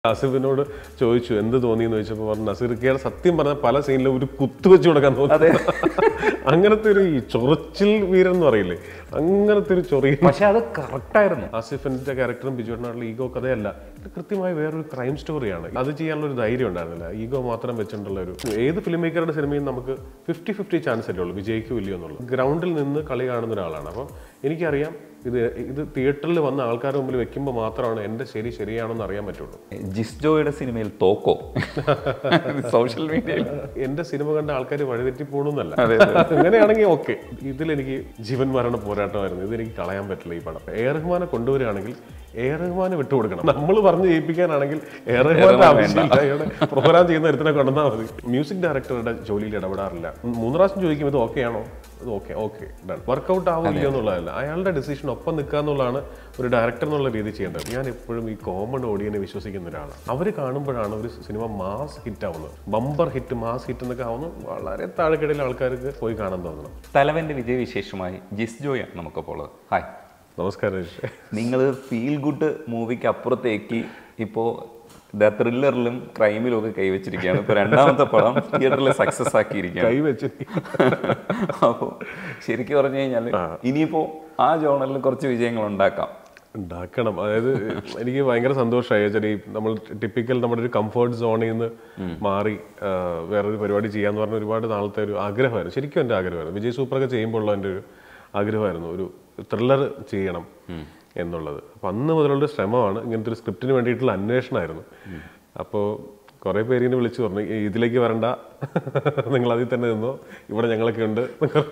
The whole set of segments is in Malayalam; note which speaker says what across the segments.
Speaker 1: നസീറിനോട് ചോദിച്ചു എന്ത് തോന്നി എന്ന് ചോദിച്ചപ്പോൾ പറഞ്ഞു നസീർക്കയുടെ സത്യം പറഞ്ഞ പല സീനിലും ഒരു കുത്തു വെച്ച് കൊടുക്കാൻ തോന്നി അങ്ങനത്തെ ഒരു ഈ ചൊറിച്ചിൽ വീരൻ എന്ന് പറയില്ലേ അങ്ങനത്തെ ഒരു ചൊറി
Speaker 2: പക്ഷെ അത് കറക്റ്റായിരുന്നു
Speaker 1: ആസിഫിന്റെ ക്യാരക്ടറും ബിജുവേട്ടനായിട്ടുള്ള ഈഗോ കഥയല്ല ഇത് കൃത്യമായി വേറൊരു ക്രൈം സ്റ്റോറിയാണ് അത് ചെയ്യാനുള്ള ഒരു ധൈര്യം ഉണ്ടായിരുന്നില്ല ഈഗോ മാത്രം വെച്ചിട്ടുള്ള ഒരു ഏത് ഫിലിം മേക്കറുടെ സിനിമയും നമുക്ക് ഫിഫ്റ്റി ഫിഫ്റ്റി ചാൻസ് അല്ലേ ഉള്ളൂ വിജയിക്കോ ഇല്ലയോ എന്നുള്ളത് ഗ്രൗണ്ടിൽ നിന്ന് കളി കാണുന്ന ഒരാളാണ് അപ്പം എനിക്കറിയാം ഇത് ഇത് തിയേറ്ററിൽ വന്ന ആൾക്കാരുടെ മുമ്പിൽ വെക്കുമ്പോൾ മാത്രമാണ് എൻ്റെ ശരി ശരിയാണെന്ന് അറിയാൻ പറ്റുള്ളൂ
Speaker 2: ജിസ്ജോയുടെ സിനിമയിൽ തോക്കോ സോഷ്യൽ മീഡിയയിൽ
Speaker 1: എന്റെ സിനിമ കണ്ട ആൾക്കാർ വഴിതെറ്റി പോകണമെന്നല്ല അങ്ങനെയാണെങ്കിൽ ഓക്കെ ഇതിലെനിക്ക് ജീവൻ മരണ പോരാട്ടമായിരുന്നു ഇതെനിക്ക് കളയാൻ പറ്റില്ല ഈ പടം എ റഹ്മാനെ കൊണ്ടുവരികയാണെങ്കിൽ എ റഹ്മാനെ വിട്ടുകൊടുക്കണം നമ്മൾ പറഞ്ഞ് ജയിപ്പിക്കാനാണെങ്കിൽ എ റഹ്മാന്റെ ആവശ്യമില്ല അയാളുടെ പ്രോഗ്രാം ചെയ്യുന്ന ഒരുത്തിനെ കൊണ്ടുവന്നാൽ മതി മ്യൂസിക് ഡയറക്ടറുടെ ജോലിയിൽ ഇടപെടാറില്ല മൂന്ന് പ്രാവശ്യം ചോദിക്കും ഇത് ഓക്കെ ആണോ ഇത് ഓക്കെ ഓക്കെ ഡൺ വർക്കൗട്ട് ആവില്ല എന്നുള്ളതല്ല അയാളുടെ ഡിസിഷൻ ഒപ്പം നിൽക്കുക എന്നുള്ളതാണ് ഒരു ഡയറക്ടർ എന്നുള്ള രീതി ചെയ്യേണ്ടത് ഞാൻ എപ്പോഴും ഈ കോമൺ ഓഡിയനെ വിശ്വസിക്കുന്ന ഒരാളാണ് അവർ കാണുമ്പോഴാണ് ഒരു സിനിമ മാസ് ഹിറ്റ് ആവുന്നത് ബമ്പർ ഹിറ്റ് മാസ് ഹിറ്റ് എന്നൊക്കെ ആവുന്നത് വളരെ താഴെക്കിടയിൽ ആൾക്കാർക്ക് പോയി കാണാൻ തോന്നണം
Speaker 2: തലവന്റെ വിജയവിശേഷമായി ജിസ്ജോയാണ് നമുക്കിപ്പോൾ ഉള്ളത് ഹായ്
Speaker 1: നമസ്കാരം രജിഷേ.
Speaker 2: നിങ്ങൾ ഫീൽ ഗുഡ് മൂവിക്ക് അപ്പുറത്തേക്ക് ഇപ്പോൾ ദ ത്രില്ലറിലും ക്രൈമിലും ഒക്കെ കൈവച്ചിരിക്കുകയാണ് ഇപ്പോൾ രണ്ടാമത്തെ പടം തിയേറ്ററിൽ സക്സസ് ആക്കിയിരിക്കുകയാണ്
Speaker 1: കൈ വെച്ച്
Speaker 2: അപ്പോൾ ശരിക്കും പറഞ്ഞു കഴിഞ്ഞാൽ ഇനിയിപ്പോൾ ആ ജോണറിൽ കുറച്ച് വിജയങ്ങൾ ഉണ്ടാക്കാം
Speaker 1: ഉണ്ടാക്കണം അതായത് എനിക്ക് ഭയങ്കര സന്തോഷമായി വെച്ചാൽ ഈ നമ്മൾ ടിപ്പിക്കൽ നമ്മുടെ ഒരു കംഫർട്ട് സോണിൽ നിന്ന് മാറി ആ, വേറൊരു പരിപാടി ചെയ്യാന്ന് പറഞ്ഞ ഒരുപാട് നാളത്തെ ഒരു ആഗ്രഹമായിരുന്നു ശരിക്കും എൻ്റെ ആഗ്രഹമായിരുന്നു വിജയ് സൂപ്പറൊക്കെ ചെയ്യുമ്പോൾ ഉള്ള എൻ്റെ ഒരു ആഗ്രഹമായിരുന്നു ഒരു ത്രില്ലർ ചെയ്യണം എന്നുള്ളത് അപ്പം അന്ന് മുതലുള്ള ഒരു ശ്രമമാണ് ഇങ്ങനത്തെ ഒരു സ്ക്രിപ്റ്റിന് വേണ്ടിയിട്ടുള്ള അന്വേഷണമായിരുന്നു അപ്പോൾ കുറേ പേര് ഇങ്ങനെ വിളിച്ചു പറഞ്ഞു "ഈ ഇതിലേക്ക് വരണ്ട നിങ്ങൾ അതിൽ തന്നെ നിന്നോ ഇവിടെ ഞങ്ങളൊക്കെ ഉണ്ട്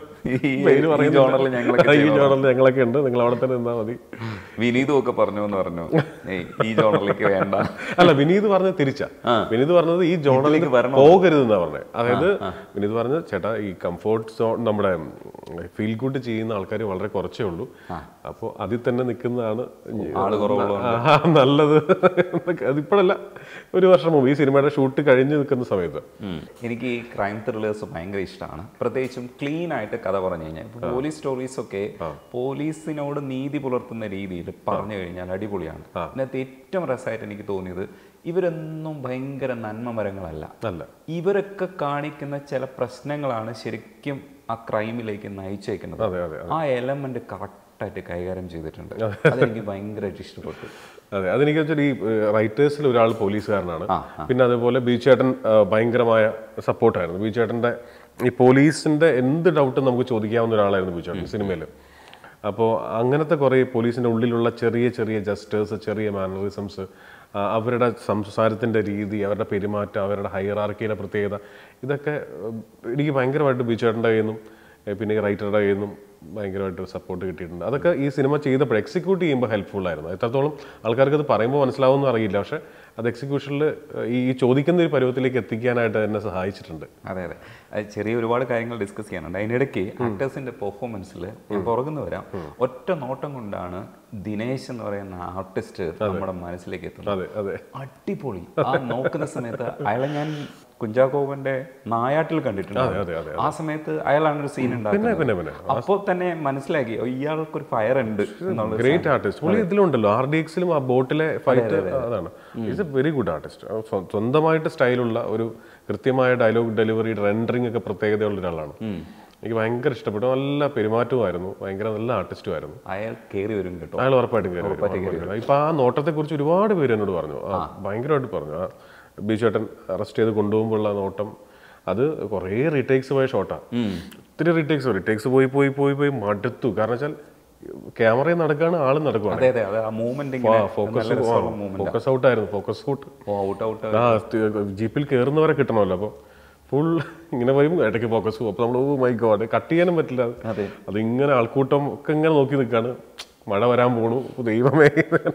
Speaker 2: ഈ-
Speaker 1: പേര്
Speaker 2: ഈ
Speaker 1: പറയുന്നില്ല.
Speaker 2: ജോണറിൽ ഞങ്ങളൊക്കെ
Speaker 1: ഈ ജോണറിൽ ഞങ്ങളൊക്കെ ഉണ്ട് നിങ്ങൾ അവിടെ തന്നെ നിന്നാൽ മതി
Speaker 2: വിനീതും ഒക്കെ പറഞ്ഞു എന്ന് പറഞ്ഞു ഏയ് ഈ ജോണറിലേക്ക് വേണ്ട
Speaker 1: അല്ല വിനീത് പറഞ്ഞത് തിരിച്ചാ വിനീത് പറഞ്ഞത് ഈ ജോണലിലേക്ക്
Speaker 2: ഇതിലേക്ക് വരണോ?
Speaker 1: പോകരുത് എന്നാ പറഞ്ഞത് അതായത് വിനീത് പറഞ്ഞത് ചേട്ടാ ഈ കംഫോർട്ട് സോൺ നമ്മുടെ ഫീൽ ഗുഡ് ചെയ്യുന്ന ആൾക്കാർ വളരെ കുറച്ചേ ഉള്ളൂ അപ്പോൾ അതിൽ തന്നെ നിൽക്കുന്നതാണ്
Speaker 2: ആള് കുറവുള്ളതുകൊണ്ട്.
Speaker 1: ആ, നല്ലത് എന്നൊക്കെ. അതിപ്പോഴല്ല ഒരു വർഷം മുമ്പ് ഈ സിനിമയുടെ ഷൂട്ട് കഴിഞ്ഞ് നിൽക്കുന്ന സമയത്ത്
Speaker 2: ഉം. എനിക്ക് ഈ ക്രൈം ത്രില്ലേഴ്സ് ഭയങ്കര ഇഷ്ടമാണ് പ്രത്യേകിച്ചും ക്ലീൻ ആയിട്ട് കഥ പറഞ്ഞു കഴിഞ്ഞാൽ ഇപ്പൊ പോലീസ് സ്റ്റോറീസ് ഒക്കെ പോലീസിനോട് നീതി പുലർത്തുന്ന രീതിയിൽ പറഞ്ഞു കഴിഞ്ഞാൽ അടിപൊളിയാണ് ഇതിനകത്ത് ഏറ്റവും രസമായിട്ട് എനിക്ക് തോന്നിയത് ഇവരൊന്നും ഭയങ്കര നന്മ മരങ്ങളല്ല
Speaker 1: അല്ല
Speaker 2: ഇവരൊക്കെ കാണിക്കുന്ന ചില പ്രശ്നങ്ങളാണ് ശരിക്കും ആ ക്രൈമിലേക്ക് നയിച്ചേക്കുന്നത്
Speaker 1: അതെ അതെ
Speaker 2: ആ എലമെന്റ് കറക്റ്റായിട്ട് കൈകാര്യം ചെയ്തിട്ടുണ്ട് അതെനിക്ക് ഭയങ്കരമായിട്ട് ഇഷ്ടപ്പെട്ടു
Speaker 1: അതെ അതെനിക്ക് വെച്ചാൽ ഈ റൈറ്റേഴ്സിൽ ഒരാൾ പോലീസുകാരനാണ് പിന്നെ അതുപോലെ ബീച്ചേട്ടൻ ഭയങ്കരമായ സപ്പോർട്ടായിരുന്നു ബീച്ചേട്ടൻ്റെ ഈ പോലീസിന്റെ എന്ത് ഡൗട്ടും നമുക്ക് ചോദിക്കാവുന്ന ഒരാളായിരുന്നു ബീച്ചേട്ടൻ സിനിമയിൽ അപ്പോൾ അങ്ങനത്തെ കുറേ പോലീസിന്റെ ഉള്ളിലുള്ള ചെറിയ ചെറിയ ജസ്റ്റേഴ്സ് ചെറിയ മാനറിസംസ് അവരുടെ സംസാരത്തിന്റെ രീതി അവരുടെ പെരുമാറ്റം അവരുടെ ഹൈറാർക്കിയുടെ പ്രത്യേകത ഇതൊക്കെ ഉം, എനിക്ക് ഭയങ്കരമായിട്ട് ബീച്ചേട്ടൻ്റെ കയ്യിൽ നിന്നും ഏ, പിന്നെ ഈ റൈറ്ററുടെ കയ്യിൽ നിന്നും ഭയങ്കരമായിട്ട് സപ്പോർട്ട് കിട്ടിയിട്ടുണ്ട് അതൊക്കെ ഈ സിനിമ ചെയ്തപ്പോൾ എക്സിക്യൂട്ട് ചെയ്യുമ്പോൾ ഹെൽപ്ഫുൾ ആയിരുന്നു എത്രത്തോളം ആൾക്കാർക്ക് അത് പറയുമ്പോൾ മനസ്സിലാവുമെന്ന് അറിയില്ല പക്ഷെ അത് എക്സിക്യൂഷനിൽ ഈ ചോദിക്കുന്ന ഒരു പരുവത്തിലേക്ക് എത്തിക്കാനായിട്ട് എന്നെ സഹായിച്ചിട്ടുണ്ട്
Speaker 2: അതെ അതെ അത് ചെറിയ ഒരുപാട് കാര്യങ്ങൾ ഡിസ്കസ് ചെയ്യാനുണ്ട് അതിനിടയ്ക്ക് ആക്ടേഴ്സിന്റെ പെർഫോമൻസിൽ ഞാൻ പുറകുന്നു വരാം ഒറ്റ നോട്ടം കൊണ്ടാണ് ദിനേശ് എന്ന് പറയുന്ന ആർട്ടിസ്റ്റ് നമ്മുടെ മനസ്സിലേക്ക് എത്തുന്നത്
Speaker 1: അതെ അതെ
Speaker 2: അടിപൊളി ആ നോക്കുന്ന സമയത്ത് അയാളെ ഞാൻ കുഞ്ചാക്കോവന്റെ നായാട്ടിൽ കണ്ടിട്ടുണ്ട്
Speaker 1: അതെ, അതെ,
Speaker 2: ആ സമയത്ത് അയാളാണ് ഒരു സീൻ ഉണ്ടാക്കുന്നത്
Speaker 1: പിന്നെ പിന്നെ
Speaker 2: അപ്പോൾ തന്നെ മനസ്സിലാക്കി "ഓ, ഇയാൾക്കൊരു ഫയർ ഉണ്ട് എന്നുള്ളത്
Speaker 1: ഗ്രേറ്റ് ആർട്ടിസ്റ്റ് പുള്ളി ഇതിലുണ്ടല്ലോ ആർ ഡി എക്സിലും ആ ബോട്ടിലെ ഫൈറ്റ് അതാണ് is a very good artist സ്വന്തമായിട്ട് സ്റ്റൈലുള്ള ഒരു കൃത്യമായ ഡയലോഗ് ഡെലിവറി റെൻഡറിങ് ഒക്കെ പ്രത്യേകതയുള്ള ഒരാളാണ് എനിക്ക് ഭയങ്കര ഇഷ്ടപ്പെട്ടു നല്ല പെരുമാറ്റമായിരുന്നു ഭയങ്കര നല്ല ആർട്ടിസ്റ്റും ആയിരുന്നു
Speaker 2: അയാൾ കയറി വരും കേട്ടോ
Speaker 1: അയാൾ ഉറപ്പായിട്ടും കയറി വരും, ഉറപ്പായിട്ടും കയറി. ഇപ്പൊ ആ നോട്ടത്തെ കുറിച്ച് ഒരുപാട് പേര് എന്നോട് പറഞ്ഞു ആ, ഭയങ്കരമായിട്ട് പറഞ്ഞു ആ ബിജുവേട്ടൻ അറസ്റ്റ് ചെയ്ത് കൊണ്ടുപോകുമ്പോഴുള്ള നോട്ടം അത് കുറേ റീടേക്സ് പോയ ഷോട്ടാ ഒത്തിരി റീടേക്സ് റീടേക്സ് പോയി പോയി പോയി പോയി മടുത്തു കാരണം വെച്ചാൽ ക്യാമറയിൽ നടക്കുകയാണ് ആള് നടക്കുവാണ്
Speaker 2: അതെ അതെ അതെ ആ മൂവ്മെന്റ്
Speaker 1: ഫോക്കസ് ഫോക്കസ് ഔട്ട് ആയിരുന്നു ഫോക്കസ് ഔട്ട്
Speaker 2: ഔട്ട് ഔട്ട്
Speaker 1: ആ സ്റ്റ്- ജീപ്പിൽ കയറുന്നവരെ കിട്ടണമല്ലോ അപ്പോൾ ഫുൾ ഇങ്ങനെ വരും ഇടയ്ക്ക് ഫോക്കസ് പോകും അപ്പോൾ നമ്മൾ ഓ മൈ ഗോഡ് കട്ട് ചെയ്യാനും പറ്റില്ല അത്.
Speaker 2: അതെ
Speaker 1: അതിങ്ങനെ ആൾക്കൂട്ടം ഒക്കെ ഇങ്ങനെ നോക്കി നിൽക്കാണ് മഴ വരാൻ പോണു ദൈവമേ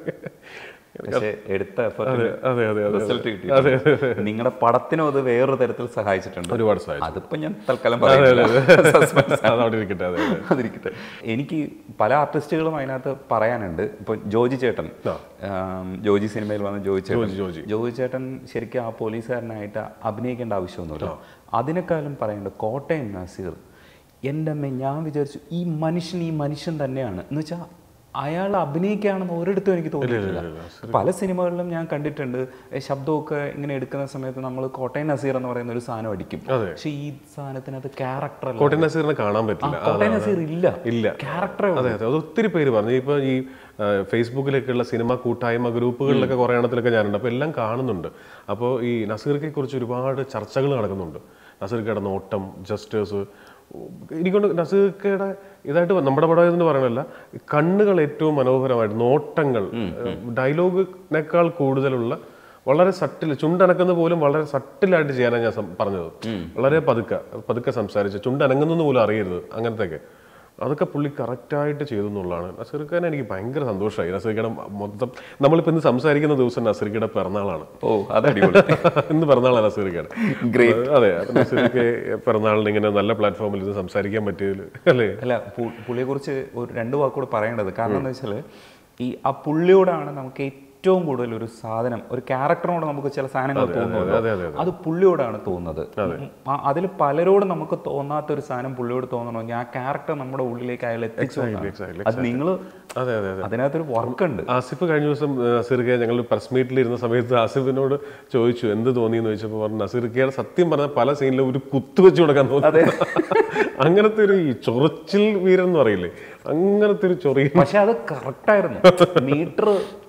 Speaker 2: പക്ഷെ എടുത്ത എഫർട്ട്
Speaker 1: അതെ അതെ അതെ അതെ
Speaker 2: റിസൾട്ട് കിട്ടി നിങ്ങളുടെ പടത്തിനും അത് വേറൊരു തരത്തിൽ സഹായിച്ചിട്ടുണ്ട്
Speaker 1: ഒരുപാട് സഹായിച്ചു
Speaker 2: അതിപ്പോ ഞാൻ തൽക്കാലം പറയുന്നില്ല Suspense.
Speaker 1: അത് അവിടെ ഇരിക്കട്ടെ അതെ അതെ
Speaker 2: അതിരിക്കട്ടെ എനിക്ക് പല ആർട്ടിസ്റ്റുകളും അതിനകത്ത് പറയാനുണ്ട് ഇപ്പൊ ജോജി ചേട്ടൻ ആം, ജോജി സിനിമയിൽ വന്ന ജോജി ചേട്ടൻ
Speaker 1: ജോജി.
Speaker 2: ജോജി ചേട്ടൻ ശരിക്കും ആ പോലീസുകാരനായിട്ട് അഭിനയിക്കേണ്ട ആവശ്യമൊന്നുമില്ല അതിനേക്കാളും പറയേണ്ടത് കോട്ടയം നസീർ എൻ്റെ അമ്മ ഞാൻ വിചാരിച്ചു ഈ മനുഷ്യൻ ഈ മനുഷ്യൻ തന്നെയാണ് എന്ന് വെച്ചാൽ അയാൾ അഭിനയിക്കുകയാണെന്ന് ഒരിടത്തും എനിക്ക് തോന്നിയിട്ടില്ല പല സിനിമകളിലും ഞാൻ കണ്ടിട്ടുണ്ട് ഏ, ശബ്ദമൊക്കെ ഇങ്ങനെ എടുക്കുന്ന സമയത്ത് നമ്മൾ കോട്ടയം നസീർ എന്ന് പറയുന്ന ഒരു സാധനം അടിക്കും പക്ഷെ ഈ സാധനത്തിനകത്ത് ക്യാരക്ടർ അല്ല
Speaker 1: കോട്ടയം നസീറിനെ കാണാൻ പറ്റില്ല
Speaker 2: കോട്ടയം നസീർ ഇല്ല
Speaker 1: ഇല്ല
Speaker 2: ക്യാരക്ടറെ
Speaker 1: അതെ അതെ അത് ഒത്തിരി പേര് പറഞ്ഞു ഇപ്പൊ ഈ ആ, ഫേസ്ബുക്കിലൊക്കെയുള്ള സിനിമ കൂട്ടായ്മ ഗ്രൂപ്പുകളിലൊക്കെ കുറേ എണ്ണത്തിലൊക്കെ ഞാനുണ്ട് അപ്പോൾ എല്ലാം കാണുന്നുണ്ട് അപ്പോൾ ഈ നസീർക്കെ കുറിച്ച് ഒരുപാട് ചർച്ചകൾ നടക്കുന്നുണ്ട് നസീർക്കയുടെ നോട്ടം ജസ്റ്റേഴ്സ് എനിക്കൊണ്ട് നസീർക്കയുടെ ഇതായിട്ട് നമ്മുടെ പടം എന്ന് പറയണല്ല കണ്ണുകൾ ഏറ്റവും മനോഹരമായിട്ട് നോട്ടങ്ങൾ ഡയലോഗിനേക്കാൾ കൂടുതലുള്ള വളരെ സട്ടിൽ ചുണ്ടനക്കുന്ന പോലും വളരെ സട്ടിലായിട്ട് ചെയ്യാനാണ് ഞാൻ സം- പറഞ്ഞത് വളരെ പതുക്കെ പതുക്കെ സംസാരിച്ച് ചുണ്ടനങ്ങുന്നു പോലും അറിയരുത് അങ്ങനത്തെയൊക്കെ അതൊക്കെ പുള്ളി കറക്റ്റായിട്ട് ചെയ്തു എന്നുള്ളതാണ് നസീർഖാൻ എനിക്ക് ഭയങ്കര സന്തോഷമായി നസീർക്കയുടെ മൊത്തം നമ്മളിപ്പോൾ ഇന്ന് സംസാരിക്കുന്ന ദിവസം നസീർക്കയുടെ പിറന്നാളാണ്
Speaker 2: ഓ അതടിപൊളി
Speaker 1: ഇന്ന് പിറന്നാളാണ് നസീർക്കയുടെ
Speaker 2: Great.
Speaker 1: അതെ നസീർക്ക് പിറന്നാളിന് ഇങ്ങനെ നല്ല പ്ലാറ്റ്ഫോമിൽ ഇത് സംസാരിക്കാൻ പറ്റിയതിൽ അല്ലേ
Speaker 2: അല്ല പുള്ളിയെ കുറിച്ച് ഒരു രണ്ട് വാക്കുകൂടെ പറയേണ്ടത് കാരണം എന്താ വെച്ചാൽ ഈ ആ പുള്ളിയോടാണ് നമുക്ക് ഏറ്റവും കൂടുതൽ ഒരു സാധനം ഒരു ക്യാരക്ടറിനോട് നമുക്ക് ചില സാധനങ്ങൾ
Speaker 1: അതെ,
Speaker 2: തോന്നുമല്ലോ
Speaker 1: അതെ, അതെ,
Speaker 2: അത് പുള്ളിയോടാണ് തോന്നുന്നത് അതിൽ പലരോടും നമുക്ക് തോന്നാത്ത ഒരു സാധനം പുള്ളിയോട് തോന്നണമെങ്കിൽ ആ ക്യാരക്ടർ നമ്മുടെ ഉള്ളിലേക്ക് അയാൾ എത്തിച്ചു കൊണ്ടാണ്.
Speaker 1: exactly,
Speaker 2: അത് നിങ്ങൾ
Speaker 1: അതെ അതെ അതെ
Speaker 2: അതിനകത്തൊരു വർക്ക് ഉണ്ട്
Speaker 1: ആസിഫ് കഴിഞ്ഞ ദിവസം നസീർക്കെ ഞങ്ങൾ പ്രസ് മീറ്റിൽ ഇരുന്ന സമയത്ത് ആസിഫിനോട് ചോദിച്ചു എന്ത് തോന്നി എന്ന് ചോദിച്ചപ്പോൾ പറഞ്ഞു നസീർക്കയുടെ സത്യം പറഞ്ഞ പല സീനിലും ഒരു കുത്തു വെച്ച് കൊടുക്കാൻ തോന്നി അങ്ങനത്തെ ഒരു ഈ ചൊറിച്ചിൽ വീരൻ എന്ന് പറയില്ലേ അങ്ങനത്തെ ഒരു ചൊറി
Speaker 2: പക്ഷെ അത് കറക്റ്റ് ആയിരുന്നു മീറ്റർ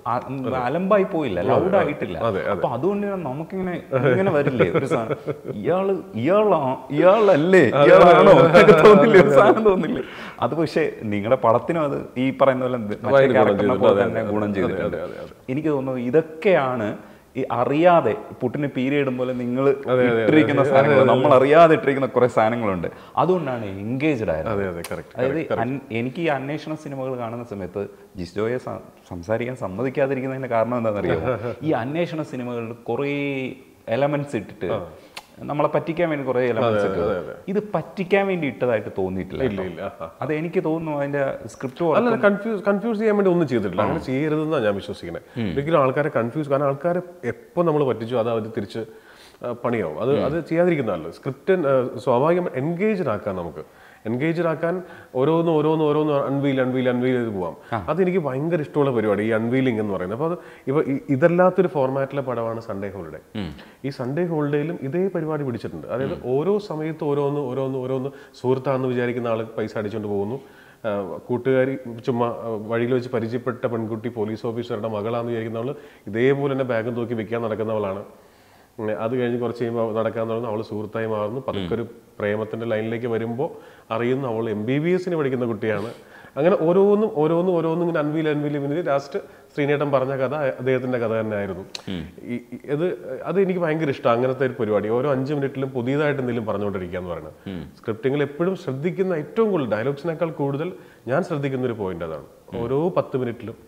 Speaker 2: അലമ്പായി പോയില്ല ലൗഡ് ആയിട്ടില്ല
Speaker 1: അതെ,
Speaker 2: അപ്പൊ അതുകൊണ്ട് തന്നെ നമുക്കിങ്ങനെ ഇങ്ങനെ വരില്ലേ ഒരു സാധനം ഇയാള് ഇയാളാ ഇയാളല്ലേ ഇയാളാണോ എന്നൊക്കെ തോന്നില്ലേ ഒരു സാധനം തോന്നില്ലേ അത് പക്ഷേ നിങ്ങളുടെ പടത്തിനും അത് ഈ പറയുന്ന പോലെ മറ്റേ
Speaker 1: ഭയങ്കര ഗുണം
Speaker 2: ക്യാരക്ടറിനെ
Speaker 1: ചെയ്തിട്ടുണ്ട്.
Speaker 2: പോലെ
Speaker 1: അതെ,
Speaker 2: തന്നെ
Speaker 1: അതെ,
Speaker 2: ഗുണം
Speaker 1: അതെ,
Speaker 2: ചെയ്തിട്ടുണ്ട്
Speaker 1: അതെ, അതെ,
Speaker 2: എനിക്ക് തോന്നുന്നു ഇതൊക്കെയാണ് ഈ അറിയാതെ പുട്ടിന് പീരിയഡ് പോലെ നിങ്ങൾ ഇട്ടിരിക്കുന്ന സാധനങ്ങൾ നമ്മൾ അറിയാതെ ഇട്ടിരിക്കുന്ന കുറെ സാധനങ്ങളുണ്ട് അതുകൊണ്ടാണ് എൻഗേജ്ഡ് ആയത്
Speaker 1: അതെ അതെ കറക്റ്റ്
Speaker 2: അതായത് അൻ- എനിക്ക് ഈ അന്വേഷണ സിനിമകൾ കാണുന്ന സമയത്ത് ജിസ്റ്റോയെ സ- സംസാരിക്കാൻ സമ്മതിക്കാതിരിക്കുന്നതിന്റെ കാരണം എന്താണെന്നറിയോ ഈ അന്വേഷണ സിനിമകളിൽ കുറേ എലമെന്റ്സ് ഇട്ടിട്ട് നമ്മളെ പറ്റിക്കാൻ വേണ്ടി കുറേ എലമെന്റ്സ് ഇട്ട് ഇത് പറ്റിക്കാൻ വേണ്ടി ഇട്ടതായിട്ട് തോന്നിയിട്ടില്ല
Speaker 1: ഇല്ല
Speaker 2: കേട്ടോ.
Speaker 1: ഇല്ല ആ, ആ.
Speaker 2: അത് എനിക്ക് തോന്നുന്നു അതിന്റെ സ്ക്രിപ്റ്റ്
Speaker 1: അല്ല കൺഫ്യൂസ് കൺഫ്യൂസ് ചെയ്യാൻ വേണ്ടി ഒന്നും ചെയ്തിട്ടില്ല അങ്ങനെ ചെയ്യരുതെന്നാണ് ഞാൻ വിശ്വസിക്കുന്നത് ഒരിക്കലും ആൾക്കാരെ കൺഫ്യൂസ് കാരണം ആൾക്കാരെ എപ്പോൾ നമ്മൾ പറ്റിച്ചു അത് അവർ തിരിച്ച് ആ, പണിയാവും അത് അത് ചെയ്യാതിരിക്കുന്നതല്ലോ സ്ക്രിപ്റ്റ് സ്വാഭാവികം എൻഗേജ്ഡ് ആക്കാൻ നമുക്ക് എൻഗേജ്ഡ് ആക്കാൻ ഓരോന്ന് ഓരോന്ന് ഓരോന്ന് അൺവീൽ അൺവീൽ അൺവീൽ ചെയ്ത് പോവാം അതെനിക്ക് ഭയങ്കര ഇഷ്ടമുള്ള പരിപാടി ഈ അൺവീലിംഗ് എന്ന് പറയുന്നത് അപ്പോൾ അത് ഇവ ഇ- ഇതല്ലാത്തൊരു ഫോർമാറ്റിലെ പടമാണ് സൺഡേ ഹോളിഡേ ഈ സൺഡേ ഹോളിഡേയിലും ഇതേ പരിപാടി പിടിച്ചിട്ടുണ്ട് അതായത് ഓരോ സമയത്ത് ഓരോന്ന് ഓരോന്ന് ഓരോന്ന് സുഹൃത്താണെന്ന് വിചാരിക്കുന്ന ആൾ പൈസ അടിച്ചുകൊണ്ട് പോകുന്നു ആ, കൂട്ടുകാരി ചുമ്മാ ആ, വഴിയിൽ വെച്ച് പരിചയപ്പെട്ട പെൺകുട്ടി പോലീസ് ഓഫീസറുടെ മകളാന്ന് വിചാരിക്കുന്നവൾ ഇതേപോലെ തന്നെ ബാഗും തൂക്കി വിൽക്കാൻ നടക്കുന്നവളാണ് ഉം, അത് കഴിഞ്ഞ് കുറച്ച് കഴിയുമ്പോൾ നടക്കാൻ തുടങ്ങുന്നു അവൾ സുഹൃത്തായി മാറുന്നു പതുക്കെ ഒരു പ്രേമത്തിന്റെ ലൈനിലേക്ക് വരുമ്പോൾ അറിയുന്നു അവൾ എം ബി ബി എസിന് പഠിക്കുന്ന കുട്ടിയാണ് അങ്ങനെ ഓരോന്നും ഓരോന്നും ഓരോന്നും ഇങ്ങനെ അൻവീൽ അൻവീൽ പിന്നെ ലാസ്റ്റ് ശ്രീനേട്ടൻ പറഞ്ഞ കഥ അദ്ദേഹത്തിന്റെ കഥ തന്നെ ആയിരുന്നു ഈ- ഈ- ഇത് അത് എനിക്ക് ഭയങ്കര ഇഷ്ടം അങ്ങനത്തെ ഒരു പരിപാടി ഓരോ അഞ്ച് മിനിറ്റിലും പുതിയതായിട്ട് എന്തെങ്കിലും പറഞ്ഞുകൊണ്ടിരിക്കുക എന്ന് പറയുന്നത് സ്ക്രിപ്റ്റിങ്ങിൽ എപ്പോഴും ശ്രദ്ധിക്കുന്ന ഏറ്റവും കൂടുതൽ ഡയലോഗ്സിനേക്കാൾ കൂടുതൽ ഞാൻ ശ്രദ്ധിക്കുന്ന ഒരു പോയിന്റ് അതാണ് ഓരോ പത്ത് മിനിറ്റിലും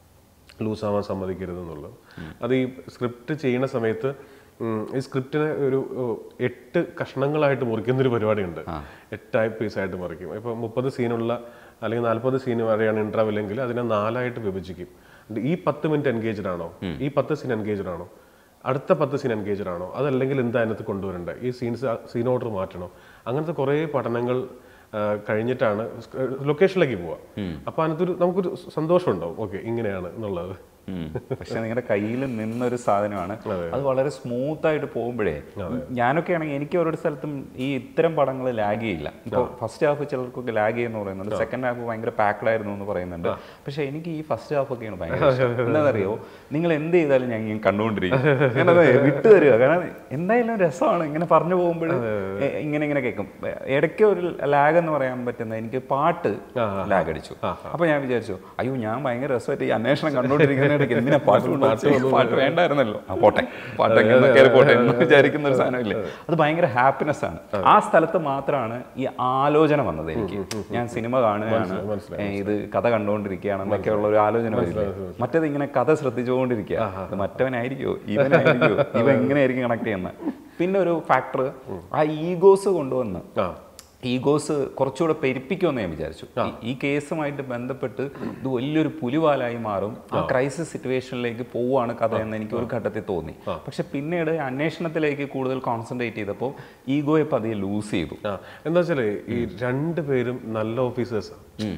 Speaker 1: ലൂസാവാൻ സമ്മതിക്കരുത് എന്നുള്ളത് അത് ഈ സ്ക്രിപ്റ്റ് ചെയ്യുന്ന സമയത്ത് ഉം, ഈ സ്ക്രിപ്റ്റിനെ ഒരു ഓ, എട്ട് കഷ്ണങ്ങളായിട്ട് മുറിക്കുന്ന ഒരു പരിപാടിയുണ്ട് എട്ടായി പീസായിട്ട് മുറിക്കും ഇപ്പോൾ മുപ്പത് സീനുള്ള അല്ലെങ്കിൽ നാൽപ്പത് സീൻ വരെയാണ് ഇന്റർവെൽ എങ്കിൽ അതിനെ നാലായിട്ട് വിഭജിക്കും എന്നിട്ട് ഈ പത്ത് മിനിറ്റ് എൻഗേജ്ഡ് ആണോ ഈ പത്ത് സീൻ എൻഗേജ്ഡ് ആണോ അടുത്ത പത്ത് സീൻ എൻഗേജ്ഡ് ആണോ അതല്ലെങ്കിൽ എന്താ അതിനകത്ത് കൊണ്ടുവരേണ്ടത് ഈ സീൻസ് സീൻ ഓർഡർ മാറ്റണോ അങ്ങനത്തെ കുറേ പഠനങ്ങൾ ആ, കഴിഞ്ഞിട്ടാണ് ലൊക്കേഷനിലേക്ക് പോവുക അപ്പൊ അതിനകത്തൊരു നമുക്കൊരു സന്തോഷം ഉണ്ടാവും ഓക്കെ ഇങ്ങനെയാണ് എന്നുള്ളത്
Speaker 2: പക്ഷെ നിങ്ങളുടെ കയ്യിൽ നിന്നൊരു സാധനമാണ് അത് വളരെ സ്മൂത്ത് ആയിട്ട് പോകുമ്പോഴേ ഞാനൊക്കെ ആണെങ്കിൽ എനിക്ക് ഓരോ സ്ഥലത്തും ഈ ഇത്തരം പടങ്ങൾ ലാഗ് ചെയ്യില്ല ഇപ്പോൾ ഫസ്റ്റ് ഹാഫ് ചിലർക്കൊക്കെ ലാഗ് ചെയ്യുന്നു പറയുന്നുണ്ട് സെക്കൻഡ് ഹാഫ് ഭയങ്കര പാക്ഡ് ആയിരുന്നു എന്ന് പറയുന്നുണ്ട് പക്ഷെ എനിക്ക് ഈ ഫസ്റ്റ് ഹാഫ് ഒക്കെയാണ് ഭയങ്കര ഇഷ്ടം. എന്താണെന്നറിയോ നിങ്ങൾ എന്ത് ചെയ്താലും ഞാൻ ഇങ്ങനെ കണ്ടുകൊണ്ടിരിക്കും ഞാനത് വിട്ടു തരിക കാരണം എന്തായാലും രസമാണ് ഇങ്ങനെ പറഞ്ഞു പോകുമ്പോൾ ഇങ്ങനെ ഇങ്ങനെ കേൾക്കും ഇടയ്ക്ക് ഒരു ലാഗ് എന്ന് പറയാൻ പറ്റുന്ന എനിക്ക് പാട്ട് ലാഗ് അടിച്ചു അപ്പൊ ഞാൻ വിചാരിച്ചു അയ്യോ ഞാൻ ഭയങ്കര രസമായിട്ട് ഈ അന്വേഷണം കണ്ടുകൊണ്ടിരിക്കുന്നതിനിടയ്ക്ക് എന്തിനാ പാട്ട് കൊണ്ടുവച്ചത്? പാട്ട് വേണ്ടായിരുന്നല്ലോ ആ പോട്ടെ പാട്ട് എങ്ങനെ കയറി പോട്ടെ എന്ന് വിചാരിക്കുന്ന ഒരു സാധനമില്ലേ അത് ഭയങ്കര ഹാപ്പിനെസ് ആണ് ആ സ്ഥലത്ത് മാത്രമാണ് ഈ ആലോചന വന്നത് എനിക്ക് ഞാൻ സിനിമ കാണുകയാണ് ഏ, ഇത് കഥ കണ്ടുകൊണ്ടിരിക്കുകയാണ് എന്നൊക്കെയുള്ള ഒരു ആലോചന വരില്ലേ മറ്റേത് ഇങ്ങനെ കഥ ശ്രദ്ധിച്ചുകൊണ്ടിരിക്കുക ഇത് മറ്റവനായിരിക്കോ ഇവനായിരിക്കോ ഇവ എങ്ങനെയായിരിക്കും കണക്ട് ചെയ്യുന്നത് പിന്നെ ഒരു ഫാക്ടർ ആ ഈഗോസ് കൊണ്ടുവന്ന്
Speaker 1: ആ
Speaker 2: ഈഗോസ് കുറച്ചുകൂടെ പെരുപ്പിക്കുമെന്ന് ഞാൻ വിചാരിച്ചു ഈ- ഈ കേസുമായിട്ട് ബന്ധപ്പെട്ട് ഇത് വലിയൊരു പുലിവാലായി മാറും ആ ക്രൈസിസ് സിറ്റുവേഷനിലേക്ക് പോവുകയാണ് കഥ എന്ന് എനിക്ക് ഒരു ഘട്ടത്തിൽ തോന്നി പക്ഷെ പിന്നീട് അന്വേഷണത്തിലേക്ക് കൂടുതൽ കോൺസെൻട്രേറ്റ് ചെയ്തപ്പോൾ ഈഗോയെ പതിയെ ലൂസ് ചെയ്തു
Speaker 1: ആ എന്താ വെച്ചാല് ഈ രണ്ട് പേരും നല്ല ഓഫീസേഴ്സ്